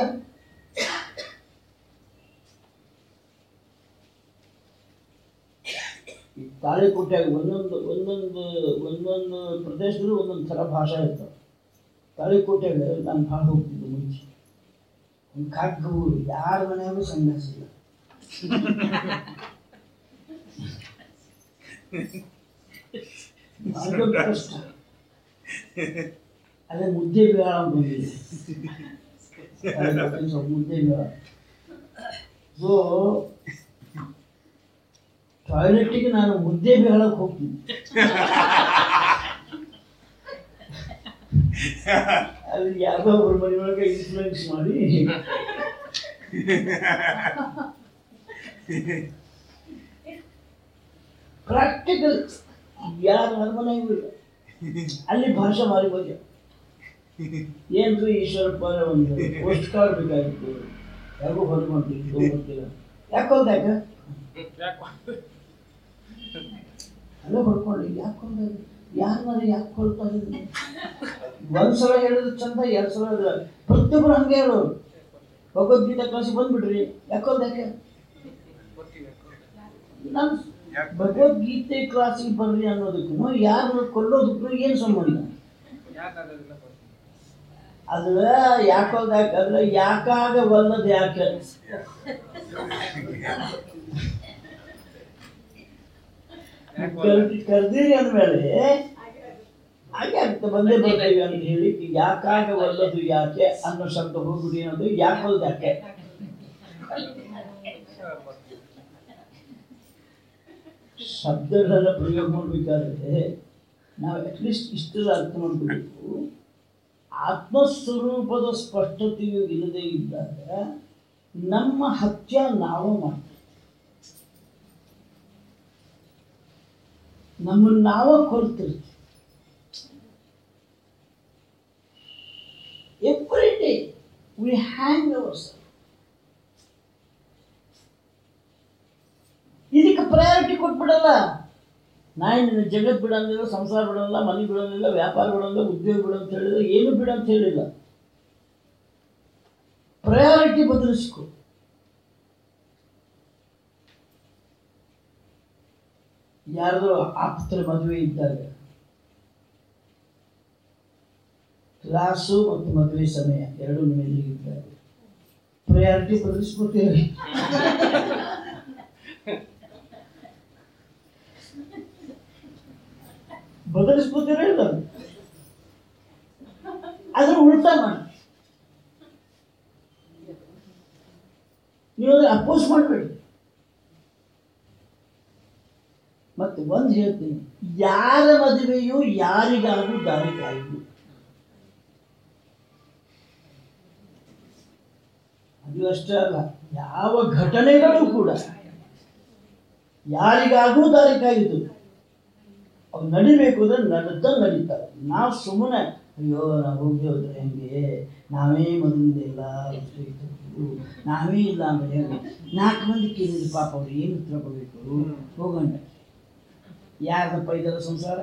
S1: ಈ ತಾಳಿಕೋಟೆಯಾಗ ಒಂದೊಂದು ಒಂದೊಂದು ಒಂದೊಂದು ಪ್ರದೇಶದಲ್ಲೂ ಒಂದೊಂದು ಥರ ಭಾಷೆ ಇರ್ತವೆ ತಾಳಿಕೋಟೆಯಾಗ ನಾನು ಭಾಳ ಹೋಗ್ತಿದ್ದೆ ಮುಂಚೆ ಒಂದು ಕಾಕ ಊರು ಯಾರ ಮನೆಯಾಗೂ ಸಂಘರ್ಷ ಇಲ್ಲ ಅದೊಂದು ಕಷ್ಟ ಅದೇ ಮುದ್ದೆ ಬೇಡ ಅಂತ ಬಂದಿದೆ ತಾಳಿಕೋಟೆ ಸ್ವಲ್ಪ ಮುದ್ದೆ ಬೇಡ ಸೊ ಟಾಯ್ಲೆಟಿಗೆ ನಾನು ಮುದ್ದೆ ಬೇಳಕ್ಕೆ ಹೋಗ್ತೀನಿ ಅಲ್ಲಿ ಯಾರೋ ಒಬ್ಬರು ಮನೆಯೊಳಗೆ ಇನ್ಫ್ಲೂಯೆನ್ಸ್ ಮಾಡಿ ಪ್ರಾಕ್ಟಿಕಲ್ ಯಾರ ಅರಮನೆಗೂ ಇಲ್ಲ ಅಲ್ಲಿ ಭಾಷೆ ಮಾರಿ ಬಗ್ಗೆ ಏನ್ರಿ ಈಶ್ವರಪ್ಪ ಅನ್ನೋ ಒಂದು ಪೋಸ್ಟ್ ಕಾರ್ಡ್ ಬೇಕಾಗಿತ್ತು ಯಾರಿಗೂ ಹೊರಗೊಂಡಿದ್ದು ಗೊತ್ತಿಲ್ಲ ಯಾಕೆ ಹೋದ ಯಾಕೆ ಅಲ್ಲೇ ಹೊಡ್ಕೊಂಡು ಯಾಕೆ ಹೊಂದ ಯಾರನ್ನಾರು ಯಾಕೆ ಹೊಡ್ತಾ ಇದ್ದೀನಿ ಒಂದ್ಸಲ ಹೇಳಿದ್ರೆ ಚಂದ ಎರಡು ಸಲ ಹೇಳಿದ್ರೆ ಪ್ರತಿಯೊಬ್ಬರು ಹಂಗೆ ಹೇಳೋರು ಭಗವದ್ಗೀತಾ ಕ್ಲಾಸಿಗೆ ಬಂದ್ಬಿಡ್ರಿ ಯಾಕೆ ಹೋದ ಯಾಕೆ ನಾನು ಭಗವದ್ಗೀತೆ ಕ್ಲಾಸಿಗೆ ಬರ್ರಿ ಅನ್ನೋದಕ್ಕೂ ಯಾರನ್ನ ಕೊಲ್ಲೋದಕ್ಕೂ ಏನು ಸಂಬಂಧ ಅದು ಯಾಕೋದ್ ಯಾಕಂದ್ರೆ ಯಾಕಾಗ ಒಲ್ಲದ ಯಾಕೆ ಕರ್ದಿ- ಕರ್ದಿರಿ ಅಂದ್ಮೇಲೆ ಹಾಗೆ ಆಗ್ತದೆ ಬಂದೇ ಬರ್ತೀವಿ ಅಂತ ಹೇಳಿ ಯಾಕಾಗ ಒಲ್ಲದು ಯಾಕೆ ಅನ್ನೋ ಶಬ್ದ ಹೋಗ್ಬಿಡಿ ಅನ್ನೋದು ಯಾಕೋದ್ ಯಾಕೆ ಶಬ್ದಗಳನ್ನ ಪ್ರಯೋಗ ಮಾಡಬೇಕಾದ್ರೆ ನಾವು ಅಟ್ಲೀಸ್ಟ್ ಇಷ್ಟೆಲ್ಲ ಅರ್ಥ ಮಾಡ್ಕೋಬೇಕು ಆತ್ಮಸ್ವರೂಪದ ಸ್ಪಷ್ಟತೆಯು ಇಲ್ಲದೆ ಇದ್ದಾಗ ನಮ್ಮ ಹತ್ಯ ನಾವು ಮಾಡ್ತೀವಿ ನಮ್ಮನ್ನು ನಾವ ಕೊಲ್ತಿರ್ತೀವಿ every day we hang our ಇದಕ್ಕೆ ಪ್ರಯಾರಿಟಿ ಕೊಟ್ಬಿಡಲ್ಲ ನಾನು ನಿನ್ನ ಜಗತ್ ಬಿಡಂದಿಲ್ಲ ಸಂಸಾರ ಬಿಡಲ್ಲ ಮನೆ ಬಿಡೋದಿಲ್ಲ ವ್ಯಾಪಾರ ಬಿಡೋಲ್ಲ ಉದ್ಯೋಗ ಬಿಡು ಅಂತ ಹೇಳಿದ್ರೆ ಏನು ಬಿಡು ಅಂತ ಹೇಳಿಲ್ಲ ಪ್ರಯಾರಿಟಿ ಬದಲಿಸ್ಕೊ ಯಾರ್ದೋ ಆಪ್ತರ ಮದುವೆ ಇದ್ದಾಗ ಕ್ಲಾಸು ಮತ್ತು ಮದುವೆ ಸಮಯ ಎರಡು ಮೇಲೆ ಇದ್ದಾಗ ಪ್ರಯಾರಿಟಿ ಬದಲಿಸ್ಬಿಡ್ತೇವೆ ಬದಲಿಸ್ಬೋದಿರ ಇಲ್ಲ ಅದ್ರ ಉಲ್ಟಾ ಮಾಡಿ ನೀವು ಅದನ್ನ ಅಪೋಸ್ ಮಾಡಬೇಡಿ ಮತ್ತೆ ಒಂದು ಹೇಳ್ತೀನಿ ಯಾರ ಮದುವೆಯು ಯಾರಿಗಾಗೂ ದಾರಿ ಕಾಯುವುದು ಅದು ಅಷ್ಟೇ ಅಲ್ಲ ಯಾವ ಘಟನೆಗಳು ಕೂಡ ಯಾರಿಗಾಗೂ ದಾರಿ ಕಾಯುವುದು ಅವು ನಡಿಬೇಕು ಅಂದ್ರೆ ನಡೆದ ನಡೀತಾರೆ ನಾವು ಸುಮ್ಮನೆ ಅಯ್ಯೋ ನಾವು ಹೋಗಿ ಹೋದ್ರೆ ಹೆಂಗೆ ನಾವೇ ಮೊದಲಿಂದೆಲ್ಲ ನಾವೇ ಇಲ್ಲ ಅಂದ್ರೆ ಹೆಂಗೆ ನಾಲ್ಕು ಮಂದಿ ಕೇಳಿದ್ರು ಪಾಪ ಅವ್ರು ಏನು ಉತ್ತರ ಕೊಡಬೇಕು ಹೋಗೋಣ ಯಾರದಪ್ಪ ಇದರ ಸಂಸಾರ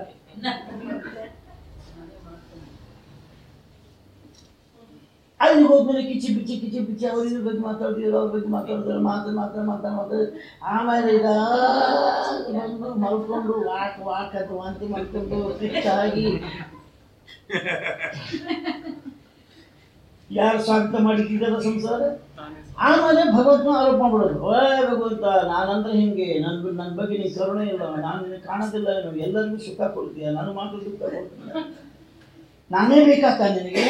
S1: ಅಲ್ಲಿ ಹೋದ್ಮೇಲೆ ಕಿಚ್ಚಿ ಪಿಚ್ಚಿ ಕಿಚ್ಚಿ ಪಿಚ್ಚಿ ಅವ್ರ ಇದ್ರ ಬಗ್ಗೆ ಮಾತಾಡ್ತಿದ್ರು ಅವ್ರ ಬಗ್ಗೆ ಮಾತಾಡ್ತಾರೆ ಮಾತು ಮಾತಾಡ ಮಾತಾಡ ಮಾತಾಡಿ ಆಮೇಲೆ ಈಗ ಬಂದು ಮಲ್ಕೊಂಡು ವಾಕ್ ವಾಕ್ ಅದು ವಾಂತಿ ಮಾಡ್ಕೊಂಡು ಪಿಚ್ಚಾಗಿ ಯಾರು ಸ್ವಾಗತ ಮಾಡಿದ್ದೀರ ಸಂಸಾರ ಆಮೇಲೆ ಭಗವಂತನ ಆರೋಪ ಮಾಡ್ಬಿಡೋದು ಓ ಭಗವಂತ ನಾನಂದ್ರೆ ಹಿಂಗೆ ನನ್ನ ನನ್ನ ಬಗ್ಗೆ ನೀನು ಕರುಣೆ ಇಲ್ಲ ನಾನು ನಿನಗೆ ಕಾಣೋದಿಲ್ಲ ಏನು ಎಲ್ಲರಿಗೂ ಸುಖ ಕೊಡ್ತೀಯ ನಾನು ಮಾತ್ರ ದುಃಖ ಕೊಡ್ತೀನಿ ನಾನೇ ಬೇಕಾಗ್ತ ನಿನಗೆ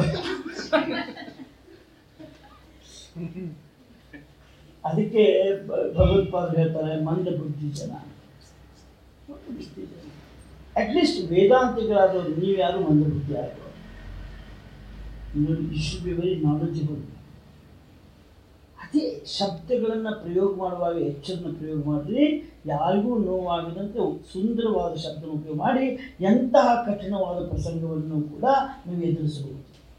S1: ಅದಕ್ಕೆ ಭ- ಭಗವತ್ಪಾದರು ಹೇಳ್ತಾರೆ ಮಂದ ಬುದ್ಧಿ ಜನ ಅಟ್ಲೀಸ್ಟ್ ವೇದಾಂತಿಗಳಾದವರು ನೀವು ಯಾರು ಮಂದ ಬುದ್ಧಿ ಆದವರು you should be very knowledgeable ಅದೇ ಶಬ್ದಗಳನ್ನು ಪ್ರಯೋಗ ಮಾಡುವಾಗ ಎಚ್ಚರನ್ನ ಪ್ರಯೋಗ ಮಾಡಿರಿ ಯಾರಿಗೂ ನೋವಾಗದಂತೆ ಸುಂದರವಾದ ಶಬ್ದನ ಉಪಯೋಗ ಮಾಡಿ ಎಂತಹ ಕಠಿಣವಾದ ಪ್ರಸಂಗವನ್ನು ಕೂಡ ನೀವು ಎದುರಿಸಬಹುದು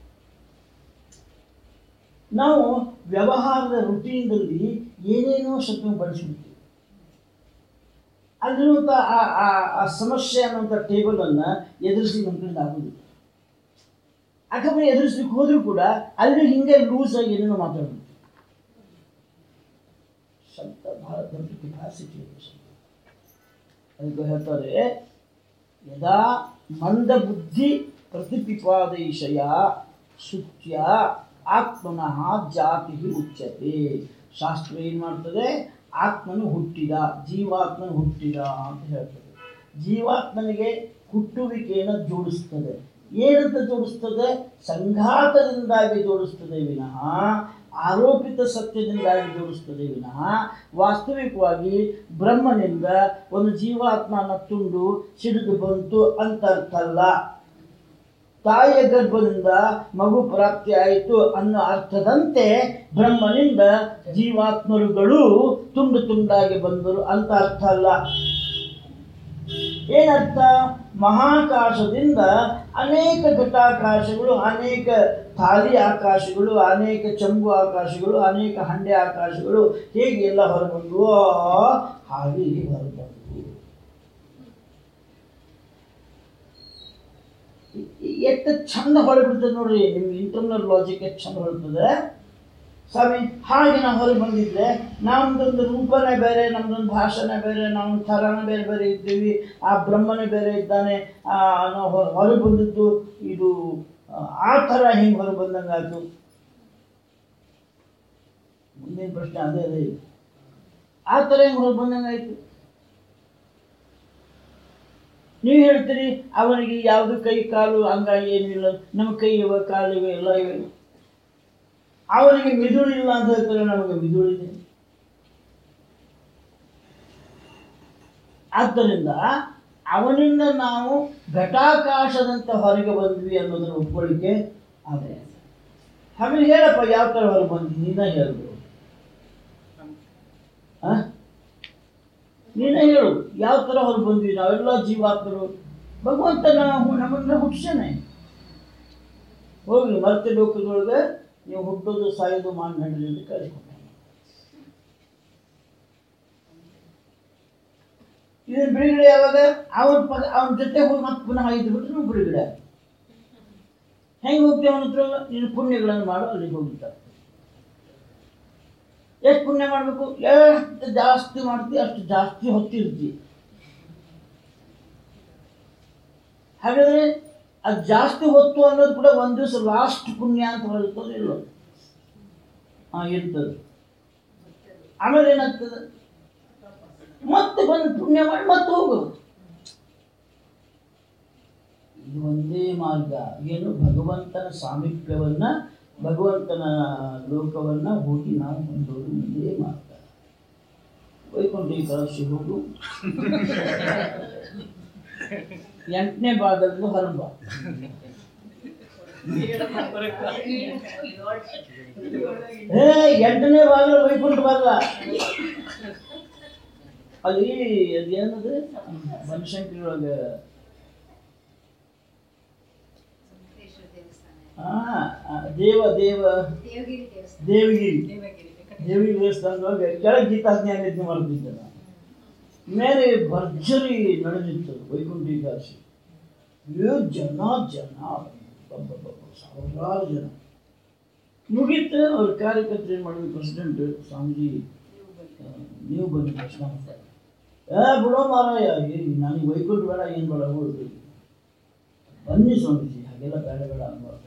S1: ನಾವು ವ್ಯವಹಾರದ ರುಟೀನ್ದಲ್ಲಿ ಏನೇನೋ ಶಬ್ದ ಬಳಸ್ಬಿಡ್ತೀವಿ ಅಲ್ಲಿರುವಂಥ ಆ ಆ- ಆ ಸಮಸ್ಯೆ ಅನ್ನುವಂಥ ಟೇಬಲನ್ನು ಎದುರಿಸಿ ನಮ್ಮ ಕಡೆಯಿಂದ ಆಗೋದಿಲ್ಲ ಅಕಸ್ಮಾತ್ ಎದುರಿಸ್ಲಿಕ್ಕೆ ಹೋದರೂ ಕೂಡ ಅಲ್ಲಿ ಹಿಂಗೆ ಲೂಸ್ ಆಗಿ ಏನೇನೋ ಮಾತಾಡ್ಬಿಡ್ತೀವಿ ಶಬ್ದ ಬಹಳ ದೊಡ್ಡ ಕೆಪಾಸಿಟಿ ಇದೆ ಶಬ್ದ ಅದಕ್ಕೆ ಹೇಳ್ತಾರೆ ಯದಾ ಮಂದ ಬುದ್ಧಿ ಪ್ರತಿಪಿಪಾದೈಷಯ ಶುಚ್ಯ ಆತ್ಮನಃ ಜಾತಿ ಉಚ್ಯತೆ ಶಾಸ್ತ್ರ ಏನು ಮಾಡ್ತದೆ ಆತ್ಮನು ಹುಟ್ಟಿದ ಜೀವಾತ್ಮನು ಹುಟ್ಟಿದ ಅಂತ ಹೇಳ್ತದೆ ಜೀವಾತ್ಮನಿಗೆ ಹುಟ್ಟುವಿಕೆಯನ್ನು ಜೋಡಿಸ್ತದೆ ಏನಂತ ಜೋಡಿಸ್ತದೆ ಸಂಘಾತದಿಂದಾಗಿ ಜೋಡಿಸ್ತದೆ ವಿನಃ ಆರೋಪಿತ ಸತ್ಯದಿಂದಾಗಿ ಜೋಡಿಸ್ತದೆ ವಿನಃ ವಾಸ್ತವಿಕವಾಗಿ ಬ್ರಹ್ಮನಿಂದ ಒಂದು ಜೀವಾತ್ಮನ ತುಂಡು ಸಿಡಿದು ಬಂತು ಅಂತ ಅರ್ಥ ಅಲ್ಲ ತಾಯಿಯ ಗರ್ಭದಿಂದ ಮಗು ಪ್ರಾಪ್ತಿ ಆಯಿತು ಅನ್ನೋ ಅರ್ಥದಂತೆ ಬ್ರಹ್ಮನಿಂದ ಜೀವಾತ್ಮರುಗಳು ತುಂಡು ತುಂಡಾಗಿ ಬಂದರು ಅಂತ ಅರ್ಥ ಅಲ್ಲ ಏನರ್ಥ ಮಹಾಕಾಶದಿಂದ ಅನೇಕ ಘಟಾಕಾಶಗಳು ಅನೇಕ ಖಾಲಿ ಆಕಾಶಗಳು ಅನೇಕ ಚಂಬು ಆಕಾಶಗಳು ಅನೇಕ ಹಂಡೆ ಆಕಾಶಗಳು ಹೇಗೆ ಎಲ್ಲ ಹೊರಬಂದುವೋ ಹಾಗೆ ಇಲ್ಲಿ ಹೊರಬಂದವು ಎಷ್ಟು ಚಂದ ಹೊರಬಿಡ್ತದೆ ನೋಡ್ರಿ ನಿಮ್ಮ ಇಂಟರ್ನಲ್ ಲಾಜಿಕ್ ಎಷ್ಟು ಚಂದ ಹೊರಡ್ತದೆ ಸ್ವಾಮಿ ಹಾಗೆ ನಾವು ಹೊರಗೆ ಬಂದಿದ್ರೆ ನಮ್ದೊಂದು ರೂಪನೇ ಬೇರೆ ನಮ್ದೊಂದು ಭಾಷೆನೇ ಬೇರೆ ನಾವು ಥರನೇ ಬೇರೆ ಬೇರೆ ಇದ್ದೀವಿ ಆ ಬ್ರಹ್ಮನೇ ಬೇರೆ ಇದ್ದಾನೆ ಆ, ನಾವು ಹೊ- ಹೊರಗೆ ಬಂದಿದ್ದು ಇದು ಆ, ಆ ಥರ ಹೆಂಗೆ ಹೊರಗೆ ಬಂದಂಗೆ ಆಯ್ತು ಮುಂದಿನ ಪ್ರಶ್ನೆ ಅದೇ ಅದೇ ಇದೆ. ಆ ಥರ ಹೆಂಗೆ ಹೊರಗೆ ಬಂದಂಗೆ ಆಯ್ತು ನೀವು ಹೇಳ್ತೀರಿ ಅವನಿಗೆ ಯಾವುದು ಕೈ ಕಾಲು ಅಂಗ ಏನಿಲ್ಲ ನಮ್ಮ ಕೈ ಇವೆ ಕಾಲು ಇವೆ ಎಲ್ಲ ಇವೆ ಅವನಿಗೆ ಮಿದುಳಿಲ್ಲ ಅಂತ ಹೇಳ್ತಾರೆ ನಮಗೆ ಮಿದುಳಿದೆ ಆದ್ದರಿಂದ ಅವನಿಂದ ನಾವು ಘಟಾಕಾಶದಂತೆ ಹೊರಗೆ ಬಂದ್ವಿ ಅನ್ನೋದನ್ನ ಒಪ್ಕೊಳ್ಳಿಕ್ಕೆ ಆದರೆ ಆಮೇಲೆ ಹೇಳಪ್ಪ ಯಾವ ಥರ ಹೊರಗೆ ಬಂದ್ವಿ ನೀನ ಹೇಳ್ಬೋದು ಆ? ನೀನೇ ಹೇಳು ಯಾವ ಥರ ಹೊರಗೆ ಬಂದ್ವಿ ನಾವೆಲ್ಲ ಜೀವಾತ್ಮರು ಭಗವಂತ ನಾವು ನಮ್ಮನ್ನ ಹುಟ್ಸೇನೆ ಹೋಗ್ಲಿ ಮತ್ತೆ ಲೋಕದೊಳಗೆ ನೀವು ಹುಟ್ಟೋದು ಸಾಯೋದು ಮಾಡಿ ನಡೀಲಿ ಅಂತ ಕಳಿಸ್ಕೊಟ್ಟೆ ಇದನ್ನ ಬಿಡುಗಡೆ ಯಾವಾಗ ಅವನ ಪದ ಅವನ ಜೊತೆ ಹೋಗಿ ಮತ್ತೆ ಪುನಃ ಇದ್ದು ಬಿಟ್ರೆ ನೀವು ಬಿಡುಗಡೆ ಹೆಂಗೆ ಹೋಗ್ತೀವಿ ಅವನ ಹತ್ರ ನೀನು ಪುಣ್ಯಗಳನ್ನು ಮಾಡು ಅಲ್ಲಿಗೆ ಹೋಗ್ಬಿಡ್ತಾರೆ ಎಷ್ಟು ಪುಣ್ಯ ಮಾಡಬೇಕು ಎಷ್ಟು ಜಾಸ್ತಿ ಮಾಡ್ತೀವಿ ಅಷ್ಟು ಜಾಸ್ತಿ ಹೊತ್ತಿರ್ತಿ ಹಾಗಾದ್ರೆ ಅದು ಜಾಸ್ತಿ ಹೊತ್ತು ಅನ್ನೋದು ಕೂಡ ಒಂದು ದಿವಸ ಲಾಸ್ಟ್ ಪುಣ್ಯ ಅಂತ ಬರುತ್ತೋ ಇಲ್ಲ ಹಾಂ ಇರ್ತದೆ ಆಮೇಲೆ ಏನಾಗ್ತದೆ ಮತ್ತೆ ಬಂದು ಪುಣ್ಯ ಮಾಡಿ ಮತ್ತೆ ಹೋಗೋದು ಇದು ಒಂದೇ ಮಾರ್ಗ ಏನು ಭಗವಂತನ ಸಾಮೀಪ್ಯವನ್ನ ಭಗವಂತನ ಲೋಕವನ್ನ ಹೋಗಿ ನಾವು ಹೊಂದೋದು ಒಂದೇ ಮಾರ್ಗ ವೈಕುಂಠ ಕಳಸಿ ಹೋಗು ಎಂಟನೇ ಭಾಗದಲ್ಲಿ ಹರಬ ಏ ಎಂಟನೇ ಭಾಗ ವೈಕುಂಠ ಭಾಗ ಅಲ್ಲಿ ಅದೇನದು ಬನಶಂಕರಿ ಒಳಗೆ
S4: ವೆಂಕಟೇಶ್ವರ ದೇವಸ್ಥಾನ
S1: ಆ, ಆ, ದೇವ ದೇವ
S4: ದೇವಗಿರಿ ದೇವಸ್ಥಾನ
S1: ದೇವಗಿರಿ
S4: ದೇವಗಿರಿ
S1: ದೇವಿ ದೇವಸ್ಥಾನದೊಳಗೆ ಕೆಳಗೆ ಗೀತಾಜ್ಞಾನ ಯಜ್ಞ ಮಾಡ್ತಿದ್ದೆ ನಾನು ಮೇಲೆ ಭರ್ಜರಿ ನಡೆದಿತ್ತು ವೈಕುಂಠ ಏಕಾದಶಿ ಏ ಜನ ಜನ ಅಬ್ಬಬ್ಬಬ್ಬ, ಸಾವಿರಾರು ಜನ ಮುಗೀತು ಅವ್ರ ಕಾರ್ಯಕರ್ತರು ಏನು ಮಾಡಿದ್ರು ಪ್ರೆಸಿಡೆಂಟ್ ಸ್ವಾಮೀಜಿ ಆ, ನೀವು ಬನ್ನಿ ದರ್ಶನ ಮಾಡ್ತಾರೆ ಏ ಬಿಡೋ ಮಾರಾಯ ಏನು ನನಗೆ ವೈಕುಂಠ ಬೇಡ ಏನು ಬೇಡ ಹೋಗ್ರಿ ಬನ್ನಿ ಸ್ವಾಮೀಜಿ ಹಾಗೆಲ್ಲ ಬೇಡ ಬೇಡ ಅನ್ಬಾರ್ದು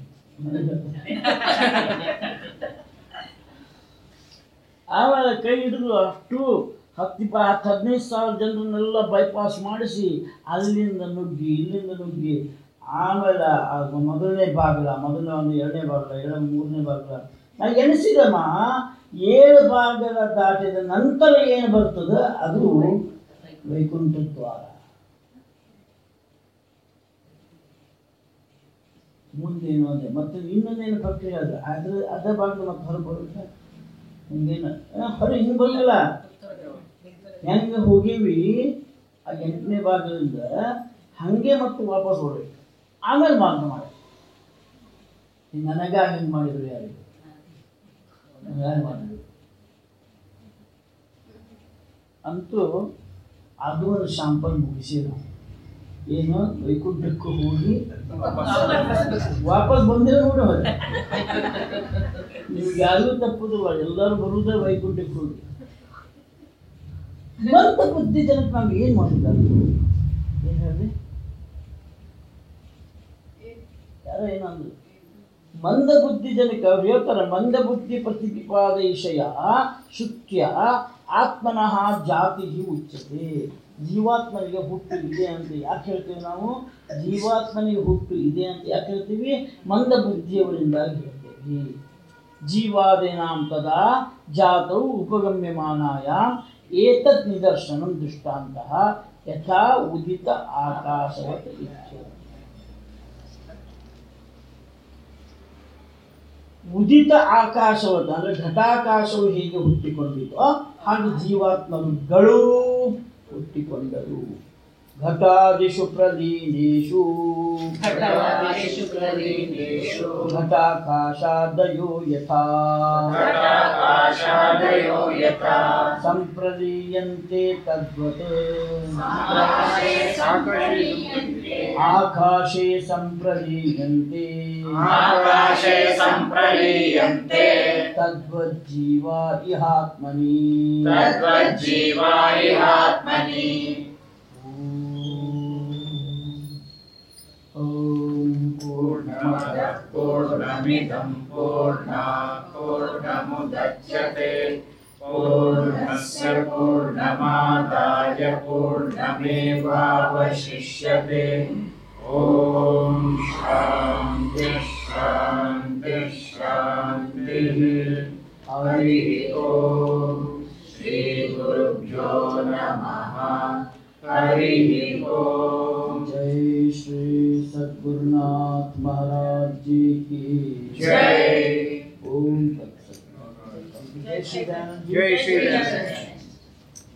S1: ಆಮೇಲೆ ಕೈ ಹಿಡಿದು ಅಷ್ಟು ಹತ್ತು ಇಪ್ಪ ಹತ್ತು ಹದಿನೈದು ಸಾವಿರ ಜನರನ್ನೆಲ್ಲ ಬೈಪಾಸ್ ಮಾಡಿಸಿ ಅಲ್ಲಿಂದ ನುಗ್ಗಿ ಇಲ್ಲಿಂದ ನುಗ್ಗಿ ಆಮೇಲೆ ಅದು ಮೊದಲನೇ ಬಾಗಿಲ ಮೊದಲನೇ ಒಂದು ಎರಡನೇ ಬಾಗಿಲ ಎರಡು ಮೂರನೇ ಬಾಗಿಲ ನಾನು ಎಣಿಸಿದಮ್ಮ ಏಳು ಭಾಗದ ದಾಟಿದ ನಂತರ ಏನು ಬರ್ತದೆ ಅದು ವೈಕುಂಠ ದ್ವಾರ ಮುಂದೇನು ಅದೇ ಮತ್ತೆ ಇನ್ನೊಂದೇನು ಪ್ರಕ್ರಿಯೆ ಅದ ಅದ್ರ ಅದೇ ಭಾಗದ ಮತ್ತೆ ಹೊರಗೆ ಬರುತ್ತೆ ಹಿಂಗೇನು ಹೊರಗೆ ಹಿಂಗೆ ಬರಲಿಲ್ಲ ಹೆಂಗೆ ಹೋಗೀವಿ ಆ ಎಂಟನೇ ಭಾಗದಿಂದ ಹಾಗೆ ಮತ್ತೆ ವಾಪಸ್ ಹೊರಗೆ ಆಮೇಲೆ ಮಾರ್ಗ ಮಾಡಿ ನನಗ ಹಿಂಗೆ ಮಾಡಿದ್ರು ಯಾರಿಗೂ ಯಾರು ಮಾಡಿದ್ರು ಅಂತೂ ಅದು ಒಂದು ಶಾಂಪಲ್ ಮುಗಿಸಿ ನಾವು ಏನು ವೈಕುಂಠಕ್ಕೆ ಹೋಗಿ ವಾಪಸ್ ಬಂದಿರೋ ನೋಡಿ ಅವ್ರು. ನಿಮ್ಗೆ ಯಾರಿಗೂ ತಪ್ಪುದಿಲ್ಲ ಎಲ್ಲರೂ ಬರುವುದೇ ವೈಕುಂಠಕ್ಕೆ ಹೋಗಿ ಸ್ವಂತ ಬುದ್ಧಿ ಜನಕ್ಕೆ ನಾವು ಏನು ಮಾಡಿದ್ದಾರೆ ಏನು ಹೇಳಿ ಯಾರೋ ಏನಂದ್ರು ಮಂದ ಬುದ್ಧಿ ಜನಕ್ಕೆ ಅವ್ರು ಹೇಳ್ತಾರೆ ಮಂದ ಬುದ್ಧಿ ಪ್ರತಿಪಾದಯಿಷಯ ಶುಕ್ಯ ಆತ್ಮನಃ ಜಾತಿ ಉಚ್ಯತೆ ಜೀವಾತ್ಮನಿಗೆ ಹುಟ್ಟು ಇದೆ ಅಂತ ಯಾಕೆ ಹೇಳ್ತೀವಿ ನಾವು ಜೀವಾತ್ಮನಿಗೆ ಹುಟ್ಟು ಇದೆ ಅಂತ ಯಾಕೆ ಹೇಳ್ತೀವಿ ಮಂದ ಬುದ್ಧಿಯವರಿಂದಾಗಿ ಹೇಳ್ತೀವಿ जीवादीनां तदा जातौ उपगम्यमानाय एतत् निदर्शनं दृष्टान्तः यथा उदित आकाशवत् इत्येव ಉದಿತ ಆಕಾಶವದ ಅಂದ್ರೆ ಘಟಾಕಾಶವು ಹೇಗೆ ಹುಟ್ಟಿಕೊಂಡಿತೋ ಹಾಗೆ ಜೀವಾತ್ಮಗಳು ಹುಟ್ಟಿಕೊಂಡರು ಘಟಾದಿಷು ಪ್ರಲೀನೇಷು
S2: घटादिषु प्रलीनेषु
S1: ಘಟಾಕಾಶಾದಯೋ ಯಥಾ
S2: घटाकाशादयो यथा
S1: ಸಂಪ್ರಲೀಯಂತೆ ತದ್ವತ್
S2: आकाशे सम्प्रलीयन्ते
S1: ಆಕಾಶೇ ಸಂಪ್ರಲೀಯಂತೆ
S2: आकाशे सम्प्रलीयन्ते
S1: ತದ್ವಜ್ಜೀವ ಇಹಾತ್ಮನಿ
S2: तद्वज्जीवा इहात्मनि
S1: ಓಂ
S2: पूर्णमदः पूर्णमिदं पूर्णात् पूर्णमुदच्यते पूर्णस्य पूर्णमादाय पूर्णमेवावशिष्यते ॐ शान्तिः शान्तिः शान्तिः हरिः ॐ श्रीगुरुभ्यो नमः हरिः ॐ
S1: जय श्री सद्गुरुनाथ महाराज जी की
S2: जय
S1: ओम तत्सत जय श्री राम जी
S2: जय श्री राम।